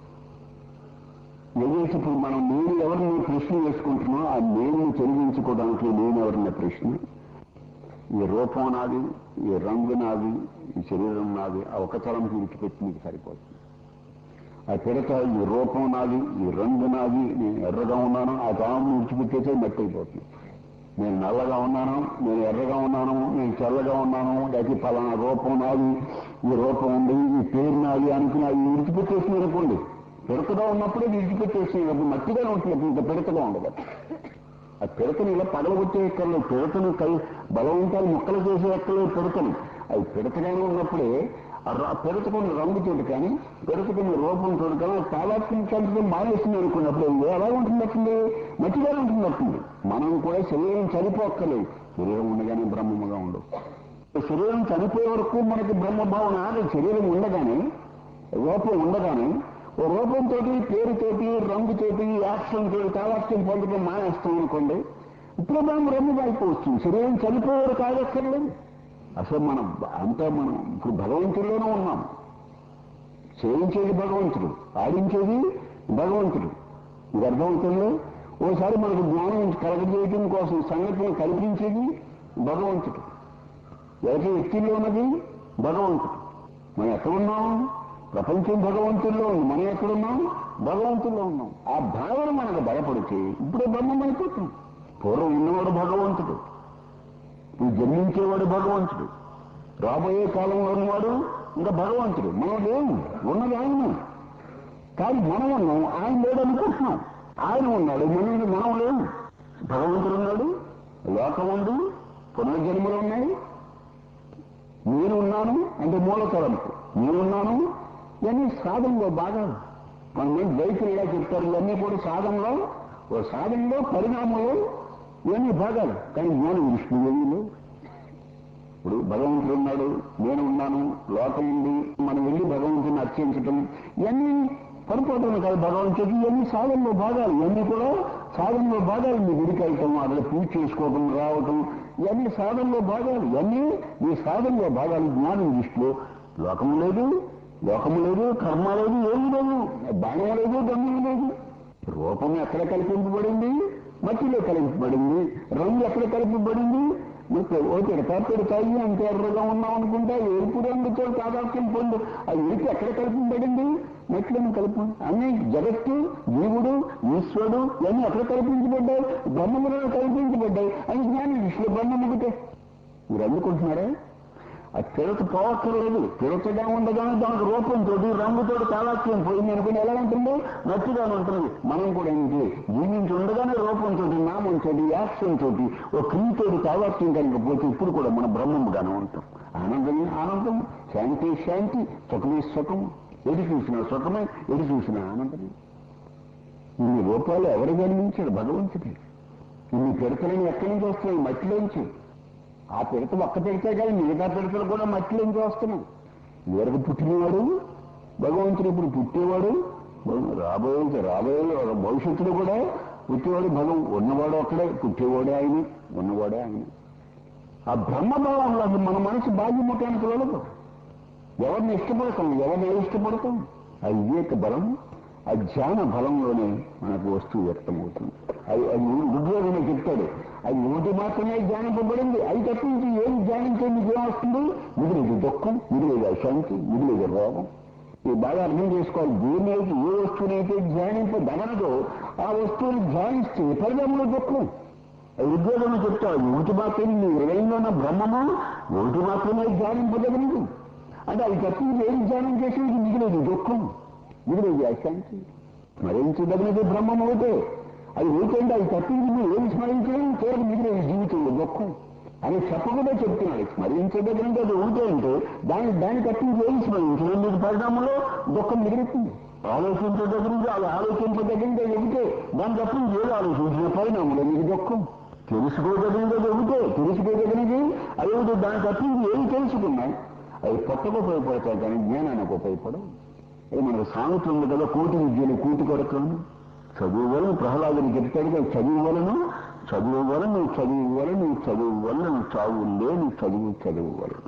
ఏదైతే ఇప్పుడు మనం నేను ఎవరిని ప్రశ్న వేసుకుంటున్నామో ఆ నేను తొలగించుకోవడానికి నేను ఎవరన్న ప్రశ్న ఈ రూపం నాది ఈ రంగు నాది ఈ శరీరం నాది ఆ ఒక తలంపు విడిచిపెట్టి మీకు సరిపోతుంది ఆ పిడత ఈ రూపం నాది ఈ రంగు నాది నేను ఎర్రగా ఉన్నాను ఆ కాలం విడిచిపెట్టేసే మట్టి అయిపోతుంది నేను నల్లగా ఉన్నాను నేను ఎర్రగా ఉన్నాను నేను తెల్లగా ఉన్నాను లేకపోతే పలానా రూపం నాది ఈ రూపం ఉంది ఈ పేరు నాది అనుకుని అది విడిచిపెట్టేసింది అనుకోండి పిడతగా ఉన్నప్పుడే విడిచిపెట్టేసింది మట్టిగానే ఉంటుంది ఇంకా పిడతగా ఉండదు ఆ పిడతను ఇలా పగలగొట్టే ఎక్కర్లు పిడతను కై బలవంతాలు ముక్కలు చేసే ఎక్కర్లు పిడతను అవి పిడతగానే ఉన్నప్పుడే ఆ రా- పిడతకున్న రంగుతోటి కానీ పిడతకున్న రూపంతో కానీ తాదాత్మ్యం చంపడం మానేస్తుంది అనుకున్నప్పుడు అది ఎలా ఉంటున్నట్టుంది మట్టిగానే ఉంటున్నట్టుంది మనం కూడా శరీరం చనిపోక్కలేదు శరీరం ఉండగానే బ్రహ్మముగా ఉండవు శరీరం చనిపోయే వరకు మనకి బ్రహ్మభావన ఆగదు శరీరం ఉండగానే రూపం ఉండగానే ఓ రూపంతో పేరుతోటి రంగుతోటి యాక్షన్ తోటి తావాక్యం పొందడం మానేస్తాం అనుకోండి ఇప్పుడు మనం బ్రహ్మం అయిపోవచ్చు శరీరం చనిపోయేవారు కాదక్కర్లేదు అసలు మనం అంతా మనం ఇప్పుడు భగవంతుల్లోనే ఉన్నాం చేయించేది భగవంతుడు ఆడించేది భగవంతుడు ఇది అర్థమవుతుందో ఓసారి మనకు జ్ఞానం కలగజేయటం కోసం సంగతిని కల్పించేది భగవంతుడు ఎవరి వ్యక్తిలో ఉన్నది భగవంతుడు మనం ఎక్కడున్నాం ప్రపంచం భగవంతుల్లో ఉంది మనం ఎక్కడున్నాం భగవంతుల్లో ఉన్నాం ఆ భావన మనకు బలపడితే ఇప్పుడే బ్రహ్మం అయిపోతుంది పూర్వం ఉన్నవాడు భగవంతుడు ఇప్పుడు జన్మించేవాడు భగవంతుడు రాబోయే కాలంలో ఉన్నవాడు ఇంకా భగవంతుడు మనం లేము ఉన్నది ఆయన కానీ మనం ఉన్నాం ఆయన లేడు అనుకుంటున్నాం ఆయన ఉన్నాడు మనం మనం లేము భగవంతుడు ఉన్నాడు లోకం ఉంది పునర్జన్మలు ఉన్నాయి నేను ఉన్నాను అంటే మూల తలంపు నేనున్నాను ఇవన్నీ సాధనలో బాగా కొంతమంది రైతులు ఇలా చెప్తారు ఇవన్నీ కూడా సాధనలో ఓ సాధనలో పరిణామంలో ఇవన్నీ భాగాలు కానీ జ్ఞానం విష్ణువు ఇప్పుడు భగవంతుడు ఉన్నాడు నేను ఉన్నాను లోకం ఉంది మనం వెళ్ళి భగవంతుని అర్చించటం ఇవన్నీ పరిపోవటం కాదు భగవంతుడికి ఇవన్నీ సాధనలో భాగాలు ఇవన్నీ కూడా సాధనలో భాగాలు మీ గుడికి వెళ్ళటం అక్కడ పూజ చేసుకోవటం రావటం ఇవన్నీ సాధనలో భాగాలు ఇవన్నీ మీ సాధనలో భాగాలు జ్ఞానం దృష్టిలో లోకం లేదు లోకము లేదు కర్మ లేదు ఏమీ లేదు బాణం లేదు గమ్యం లేదు రూపం ఎక్కడ కల్పించబడింది మట్టిలో కల్పించబడింది రంగు ఎక్కడ కల్పించబడింది మీకు ఓ పెడతా పెడతాయి అంత ఎర్రగా ఉన్నాం అనుకుంటా ఎరుపు రంగుతో తాదాత్యం పొందు ఆ ఎరుపు ఎక్కడ కల్పించబడింది మట్టిలోని కల్పం అన్ని జగత్తు జీవుడు ఈశ్వరుడు ఇవన్నీ ఎక్కడ కల్పించబడ్డాయి బ్రహ్మములో కల్పించబడ్డాయి అని జ్ఞానం విశ్వ బ్రహ్మముగితే మీరు అందుకుంటున్నారా ఆ తిరత పోవక్కర్లేదు తిరతగా ఉండగానే దానికి రూపంతో రంగుతో తాళాత్యం పోయింది అనుకుని ఎలా ఉంటుంది నచ్చుగానే ఉంటుంది మనం కూడా ఏంటి జీవించి ఉండగానే రూపంతో నామంతో యాక్షన్ తోటి ఓ క్రియతోటి తాళాత్యం కనుక పోతే ఇప్పుడు కూడా మన బ్రహ్మముగానే ఉంటాం ఆనందమే ఆనందం శాంతి శాంతి సుఖమే సుఖం ఎటు చూసినా సుఖమే ఎటు చూసినా ఆనందమే ఇన్ని రూపాలు ఎవరు జన్మించాడు భగవంతుడి ఇన్ని పిడతలను ఎక్కడి నుంచి వస్తున్నాయి మట్టిలోంచి ఆ పిడత ఒక్క పిడతే కానీ మిగతా పిడతలు కూడా మట్టిలోంచి వస్తున్నాయి ఎవరికి పుట్టినవాడు భగవంతుడు ఇప్పుడు పుట్టేవాడు రాబోయే రాబోయే భవిష్యత్తులో కూడా పుట్టేవాడు భగవం ఉన్నవాడు ఒక్కడే పుట్టేవాడే ఆయన ఉన్నవాడే ఆయన ఆ బ్రహ్మభావంలో అసలు మన మనసు బాధ్యముఖానికి వెళ్ళదు ఎవరిని ఇష్టపడతాం ఎవరిని ఇష్టపడతాం ఆ వివేక బలం ఆ ధ్యాన బలంలోనే మనకు వస్తువు వ్యక్తమవుతుంది అది అది ఉద్యోగమే చెప్తాడు అది ఒకటి మాత్రమే ధ్యానింపబడింది అది తప్పించి ఏం ధ్యానించే మీకు ఏమొస్తుంది మిగిలేదు దుఃఖం మిగిలేదు అశాంతి మిగిలేదు రోగం ఇది బాగా అర్థం చేసుకోవాలి దేనైతే ఏ వస్తువునైతే ధ్యానింపదగనదో ఆ వస్తువుని ధ్యానిస్తే పరిణామంలో దుఃఖం అది ఉద్యోగంలో చెప్తాడు ఒకటి మాత్రమే నీ హృదయంలో ఉన్న బ్రహ్మము ఒకటి మాత్రమే ధ్యానింపదగినది అంటే అది తప్పించి ఏం ధ్యానం చేసేది మిగిలేదు దుఃఖం మిగిలేదు అశాంతి స్మరించదగినది బ్రహ్మం ఒకటే అది ఒకటంటే అది తప్పించి మీరు ఏం స్మరించడం కేవలం మిగిలేదు జీవితంలో దుఃఖం అని చెప్పకుండా చెప్తున్నాడు స్మరించదగినది అది ఒకటే అంటే దాని దాన్ని తప్పించి ఏం స్మరించడం మీకు పరిణామంలో దుఃఖం మిగులుతుంది ఆలోచించదగినది అది ఆలోచించదగినది అది ఒకటే దాని తప్పించి ఏది ఆలోచించిన పరిణామంలో మీకు దుఃఖం తెలుసుకోదగినది అది ఒకటే తెలుసుకోదగినది అది ఒకటి దాని తప్పించి ఏది తెలుసుకున్నాయి అవి కొత్తగా ఉపయోగపడతాయి కానీ జ్ఞానానికి ఉపయోగపడవు అది మనకు సామెత ఉంది కదా కోటి విద్యలు కూటి కొరకను చదువు వలన ప్రహ్లాదుని చెప్తాడు కదా చదువు వలను చదువు వలన చదువు వలన చదువు వలన చావు లేని చదువు చదువు వలన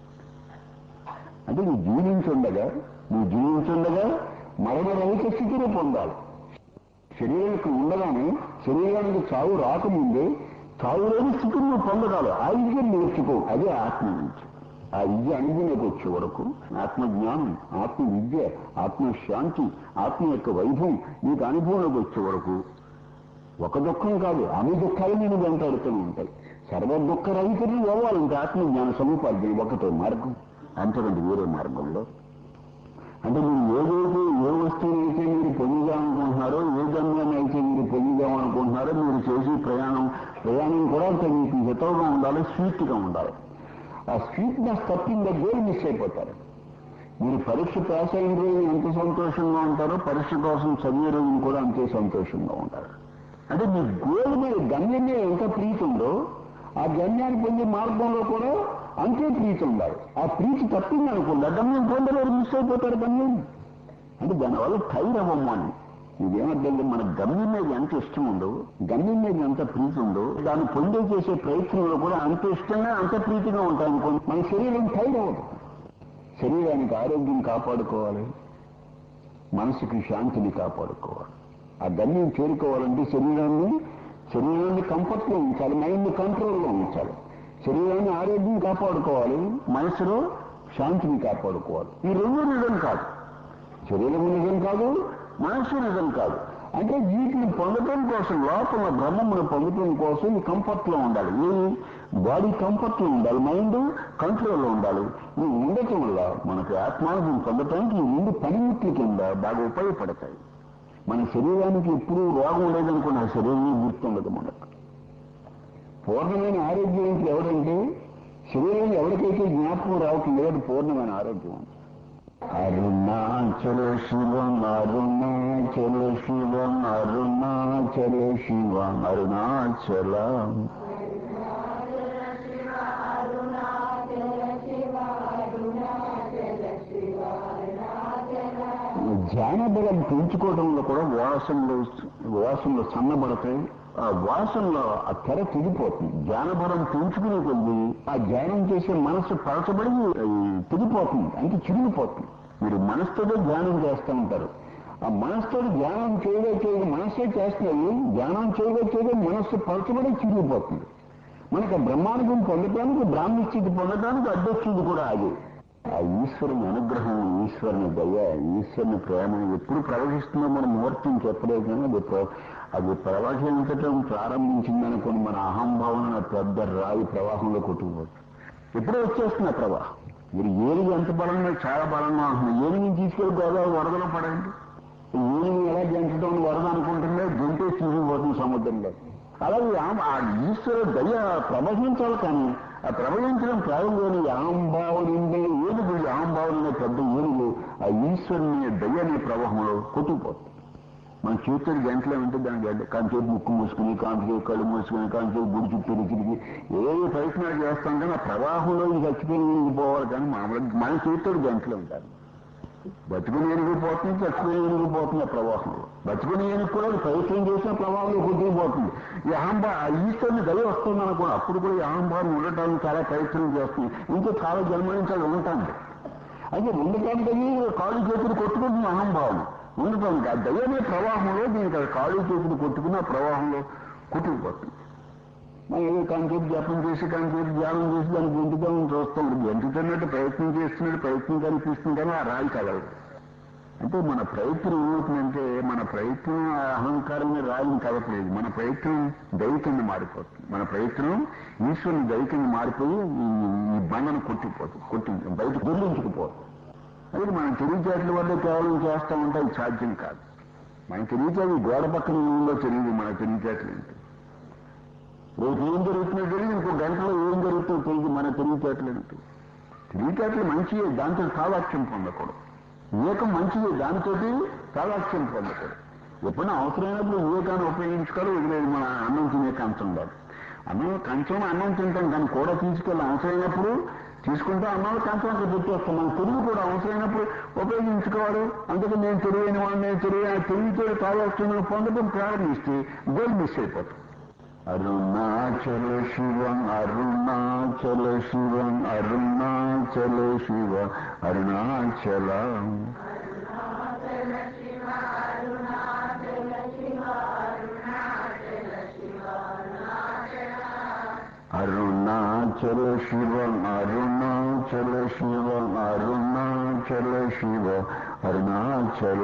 అంటే నువ్వు జీవించుండగా నువ్వు జీవించుండగా మరణరహిత స్థితిని పొందాలి శరీరానికి ఉండగానే శరీరానికి చావు రాకముందే చావు లేని స్థితిని నువ్వు పొందగాలి ఆ విద్యను నేర్చుకో అదే ఆత్మ నుంచి ఆ విద్య అనుభవంలోకి వచ్చే వరకు ఆత్మజ్ఞానం ఆత్మ విద్య ఆత్మశాంతి ఆత్మ యొక్క వైభవం నీకు అనుభవంలోకి వచ్చే వరకు ఒక దుఃఖం కాదు అన్ని దుఃఖాలు నేను వెంటాడుతూ ఉంటాయి సర్వ దుఃఖ రహితులు అవ్వాలంటే ఆత్మజ్ఞాన సముపార్జన ఒకటే మార్గం అంతకంటే వేరే మార్గంలో అంటే మీరు ఏదైతే ఏ వస్తువునైతే మీరు పొందుదామనుకుంటున్నారో ఏ గమ్యాన్ని అయితే మీరు పొందుదామనుకుంటున్నారో మీరు చేసే ప్రయాణం ప్రయాణం కూడా అంత మీకు హితవుగా ఉండాలి స్వీట్గా ఉండాలి ఆ స్వీట్నెస్ తప్పిందా గోల్ మిస్ అయిపోతారు మీరు పరీక్ష పాస్ అయిన రోజు ఎంత సంతోషంగా ఉంటారో పరీక్ష కోసం చదివే రోజున కూడా అంతే సంతోషంగా ఉంటారు అంటే మీ గోల్ మీద గమ్యం మీద ఎంత ప్రీతి ఉందో ఆ గమ్యాన్ని పొందే మార్గంలో కూడా అంతే ప్రీతి ఉండాలి ఆ ప్రీతి తప్పింది అనుకోండి ఆ గమ్యం పొందలేరు మిస్ అయిపోతారు గమ్యం అంటే దానివల్ల టైర్ అవ్వము అని ఇదేమంటే మన గమ్యం మీద ఎంత ఇష్టం ఉందో గమ్యం మీద ఎంత ప్రీతి ఉందో దాన్ని పొందే చేసే ప్రయత్నంలో కూడా అంత ఇష్టంగా అంత ప్రీతిగా ఉంటాం అనుకోండి మన శరీరం టైర్ అవ్వదు శరీరానికి ఆరోగ్యం కాపాడుకోవాలి మనసుకి శాంతిని కాపాడుకోవాలి ఆ గమ్యం చేరుకోవాలంటే శరీరాన్ని శరీరాన్ని కంఫర్ట్లో ఉంచాలి మైండ్ కంట్రోల్లో ఉంచాలి శరీరాన్ని ఆరోగ్యం కాపాడుకోవాలి మనసులో శాంతిని కాపాడుకోవాలి ఈ రెండు నిజం కాదు శరీరం నిజం కాదు మనసు నిజం కాదు అంటే వీటిని పొందటం కోసం లోపల బ్రహ్మమును పొందటం కోసం ఈ కంఫర్ట్ లో ఉండాలి ఈ బాడీ కంఫర్ట్ లో ఉండాలి మైండ్ కంట్రోల్లో ఉండాలి ఇవి ఉండటం వల్ల మనకి ఆత్మానుభవం పొందటానికి ఈ ముందు పనిముట్లు కింద బాగా ఉపయోగపడతాయి మన శరీరానికి ఎప్పుడూ రోగం లేదనుకున్న శరీరం గుర్తుండదు మనకు పూర్ణమైన ఆరోగ్యం ఏంటి ఎవరంటే శరీరం ఎవరికైతే జ్ఞాపకం రావటం లేదు పూర్ణమైన ఆరోగ్యం అని అరుణాచల శివం అరుణాచల శివం అరుణాచల శివం అరుణాచల ధ్యాన బలం పెంచుకోవడంలో కూడా వాసనలు వాసనలు సన్నబడతాయి ఆ వాసనలో ఆ తెర తెగిపోతుంది ధ్యాన బలం పెంచుకునే కొద్ది ఆ ధ్యానం చేసే మనసు పరచబడి అది తెగిపోతుంది అంటే చిరిగిపోతుంది మీరు మనసుతోనే ధ్యానం చేస్తూ ఉంటారు ఆ మనసుతో ధ్యానం చేయగా చేయగా మనస్సే చేస్తున్నది ధ్యానం చేయగా చేయగా మనస్సు పరచబడి చిరిగిపోతుంది మనకు ఆ బ్రహ్మానుభవం పొందటానికి బ్రాహ్మణ స్థితి పొందటానికి అడ్డొచ్చింది కూడా అది ఆ ఈశ్వరుని అనుగ్రహం ఈశ్వరుని దయ ఈశ్వరుని ప్రేమ ఎప్పుడు ప్రవహిస్తుందో మనం ముహూర్తం చెప్పలేదు కానీ అది ప్ర- అది ప్రవహించటం ప్రారంభించిందనుకుని మన అహంభావన పెద్ద రాయి ప్రవాహంలో కొట్టుకుపోతుంది ఎప్పుడో వచ్చేస్తుంది ఆ ప్రవాహం మీరు ఏనుగు ఎంత బలంగా చాలా బలంగా ఉంటుంది ఏనుగుని తీసుకెళ్ళి గోదావరి వరదలో పడండి ఏనుగు ఎలా గెంచడం వరద అనుకుంటుందో గెంటే తీసుకుపోతుంది సముద్రంలో అలాగే ఆ- ఆ ఈశ్వర దయ ప్రవహించాలి కానీ ఆ ప్రవహించడం ప్రారంభంలోని ఆంభావన ఉండే ఏనుగు ఈ ఆంభావన అనే పెద్ద ఏనుగు ఆ ఈశ్వరుని దయ అనే ప్రవాహంలో కొట్టుకుపోతుంది మన చేతులు గంటలే ఉంటే దాని గంట కాంచేపు ముక్కు మూసుకుని కాంచేపు కళ్ళు మూసుకుని కాంచేపు గుడి చుట్టూ తిరిగి ఏ ప్రయత్నాలు చేస్తాం కానీ ఆ ప్రవాహంలో ఈ చచ్చిపోయి పోవాలి కానీ మామూలుగా మన చేతులు గంటలే ఉంటారు బతుకుని ఎనిగిపోతుంది చచ్చిపోయి ఎనిగిపోతుంది ఆ ప్రవాహంలో బతుకుని ఏనుగు కూడా ప్రయత్నం చేసిన ప్రవాహంలో కొట్టుకుపోతుంది ఈ అహంభా ఆ ఈశ్వరుని దయ వస్తుంది అనుకోండి అప్పుడు కూడా ఈ అహంభావం ఉండటానికి చాలా ప్రయత్నం చేస్తుంది ఇంకా చాలా జన్మ నుంచి అది ఉంటాను అయితే ఉండటానికి కాళ్ళు చేతులు కొట్టుకుంటుంది అహంభావం ఉండటానికి ఆ దయనే ప్రవాహంలో దీనికి ఆ కాళ్ళు చేతులు కొట్టుకుని ఆ ప్రవాహంలో కొట్టుకుపోతుంది మనం ఏదో కాంచేపు జపం చేసి కాంచేపు ధ్యానం చేసి దానికి గెంటుతామని చూస్తాం గెంటుతున్నట్టు ప్రయత్నం చేస్తున్నట్టు ప్రయత్నం కనిపిస్తుంది కానీ ఆ రాయి కలదు అంటే మన ప్రయత్నం ఏమవుతుందంటే మన ప్రయత్నం ఆ అహంకారమే రాయిని కలపలేదు మన ప్రయత్నం దయ కింద మారిపోతుంది మన ప్రయత్నం ఈశ్వరుని దయ కింద మారిపోయి ఈ ఈ బండను కొట్టిపోతుంది కొట్టి బయట దొర్లించుకుపోతుంది అది మనం తెలివితేటల వల్ల కేవలం చేస్తా ఉంటే అది సాధ్యం కాదు మన తెలివితేటలు గోడ పక్కన ఏముందో తెలియదు మన తెలివితేటలు ఏంటి రేపు ఏం జరుగుతుందో తెలియదు ఇంకో గంటలో ఏం జరుగుతుందో తెలియదు మన తెలివితేటలు ఏంటి తెలివితేటలు మంచియే దాంతో సావాక్యం పొందకూడదు వివేకం మంచిది దానితోటి సావాక్యం పొందకూడదు ఎప్పుడైనా అవసరమైనప్పుడు వివేకాన్ని ఉపయోగించుకోవాలి వదిలేదు మన అన్నం తినే కంచం కాదు అన్నం కంచం అన్నం తింటాం కానీ కూడా తీసుకెళ్ళి అవసరమైనప్పుడు తీసుకుంటే అన్నాలు కంచం అక్కడ పెట్టేస్తాం మన తెలుగు కూడా అవసరమైనప్పుడు ఉపయోగించుకోవాలి అందుకే నేను తెలివైన వాడిని నేను తెలివైన తెలివితో సావాక్యం పొందడం ప్రారంభిస్తే గోల్ మిస్ అయిపోతాం అరుణాచల శివం అరుణాచల శివం అరుణాచల శివ అరుణాచల అరుణాచల శివ అరుణాచల శివ అరుణాచల శివ అరుణాచల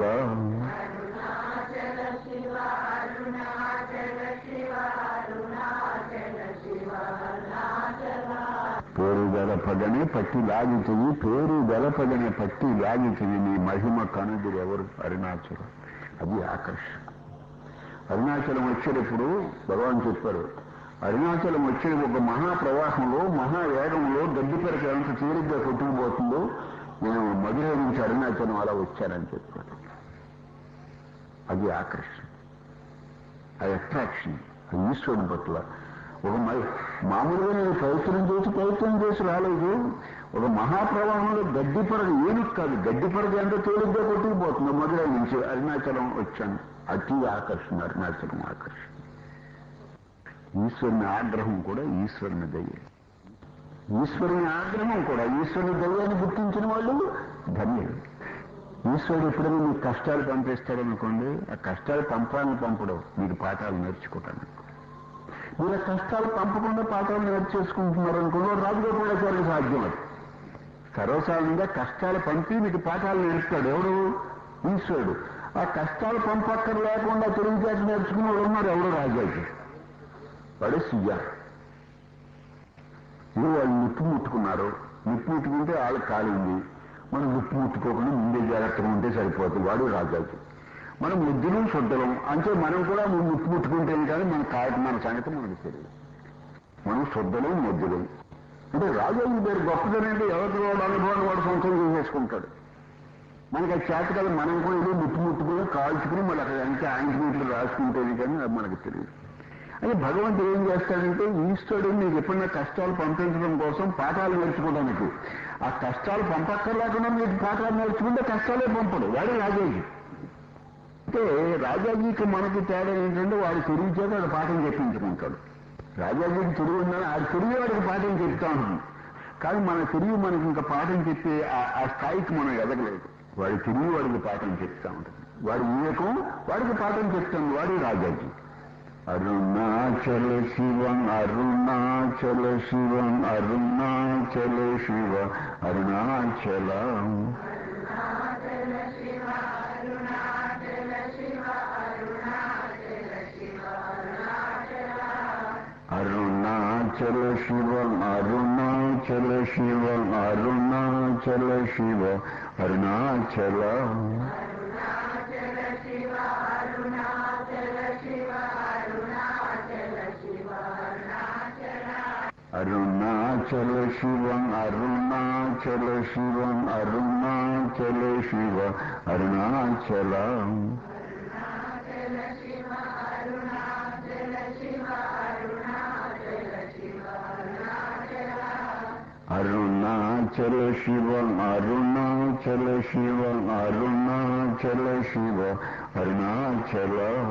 పేరు గలపగనే పట్టి లాగితివి పేరు గలపగనే పట్టి లాగితివి నీ మహిమ కనుదురు ఎవరు అరుణాచలం అది ఆకర్షణ అరుణాచలం వచ్చేటప్పుడు భగవాన్ చెప్పారు అరుణాచలం వచ్చే ఒక మహాప్రవాహంలో మహావేగంలో గడ్డి పెరక ఎంత తేలిగ్గా కొట్టుకుపోతుందో నేను మధుర నుంచి అరుణాచలం అలా వచ్చానని చెప్పారు అది ఆకర్షణ ఆ అట్రాక్షన్ ఆ ఈశ్వరుని పట్ల ఒక మ- మామూలుగా నేను ప్రయత్నం చేసి ప్రయత్నం చేసి రాలేదు ఒక మహాప్రవాహంలో గడ్డి పరగ ఏనుగు కాదు గడ్డి పరగ ఎంత తేలిగ్గా కొట్టుకుపోతుంది మధుర నుంచి అరుణాచలం వచ్చాను అతి ఆకర్షణ అరుణాచలం ఆకర్షణ ఈశ్వరుని ఆగ్రహం కూడా ఈశ్వరుని దయ్య ఈశ్వరుని ఆగ్రహం కూడా ఈశ్వరుని దయ్యాన్ని గుర్తించిన వాళ్ళు ధన్యులు ఈశ్వరుడు ఎప్పుడైనా మీకు కష్టాలు పంపిస్తాడు అనుకోండి ఆ కష్టాలు పంపాలని పంపడం మీకు పాఠాలు నేర్చుకోవటానికి మీరు ఆ కష్టాలు పంపకుండా పాఠాలు నేర్చేసుకుంటున్నారు అనుకోండి రాజగోపాలాచార్య సాధ్యం అది సర్వసాధారణంగా కష్టాలు పంపి మీకు పాఠాలు నేర్పుతాడు ఎవరు ఈశ్వరుడు ఆ కష్టాలు పంపక్కర్ లేకుండా తెలివితేట నేర్చుకుని వాళ్ళు ఉన్నారు ఎవరు రాజాకి వాడే సుయ్య ఇది వాళ్ళు నిప్పు ముట్టుకున్నారు నిప్పు ముట్టుకుంటే వాళ్ళు కాలింది మనం నిప్పు ముట్టుకోకుండా ముందే జాగ్రత్తగా ఉంటే సరిపోతుంది వాడు రాజాకి మనం ముద్దులు శుద్ధలం అంటే మనం కూడా నిప్పు ముట్టుకుంటేనే కానీ మన కాయకు మన సంగతి మనకు తెలియదు మనం శుద్ధలం ముద్దులం అంటే రాజాకి పేరు గొప్పదనంటే ఎవరికి వాడు అనుభవాన్ని వాడు సొంతం చేసేసుకుంటాడు మనకి అది చేత కదా మనం కూడా ఏదో ముట్టు ముట్టుకుని కాల్చుకుని మళ్ళీ అక్కడ అంటే ఆయింట్మెంట్లు రాసుకుంటేది కానీ అది మనకు తెలియదు అయితే భగవంతుడు ఏం చేస్తాడంటే ఈశ్వరుడు నీకు ఎప్పుడైనా కష్టాలు పంపించడం కోసం పాఠాలు నేర్చుకోవడానికి ఆ కష్టాలు పంపక్కర్లేకుండా మీకు పాఠాలు నేర్చుకుంటే కష్టాలే పంపడు వాడే రాజాజీ అంటే రాజాజీకి మనకి తేడా ఏంటంటే వాడు తిరిగి చేత వాడు పాఠం చెప్పించుకుంటాడు రాజాజీకి తిరిగి ఉందని ఆ తిరిగి వాడికి పాఠం చెప్తా ఉంటుంది కానీ మన తిరిగి మనకి ఇంకా పాఠం చెప్పే ఆ- ఆ స్థాయికి మనం ఎదగలేదు వాడి తిరిగి వాడికి పాఠం చెప్తా ఉంటుంది వాడి వివేకం వాడికి పాఠం చెప్తాను వాడి రాజాజీ అరుణాచల శివం అరుణాచల శివం అరుణాచల శివ అరుణాచలం అరుణాచల శివం అరుణాచల శివం అరుణాచల శివ అరుణాచలం అరుణాచల శివం అరుణాచల శివం అరుణాచల శివ అరుణాచలం అరుణాచల శివం అరుణాచల శివం అరుణాచల శివ అరుణాచలం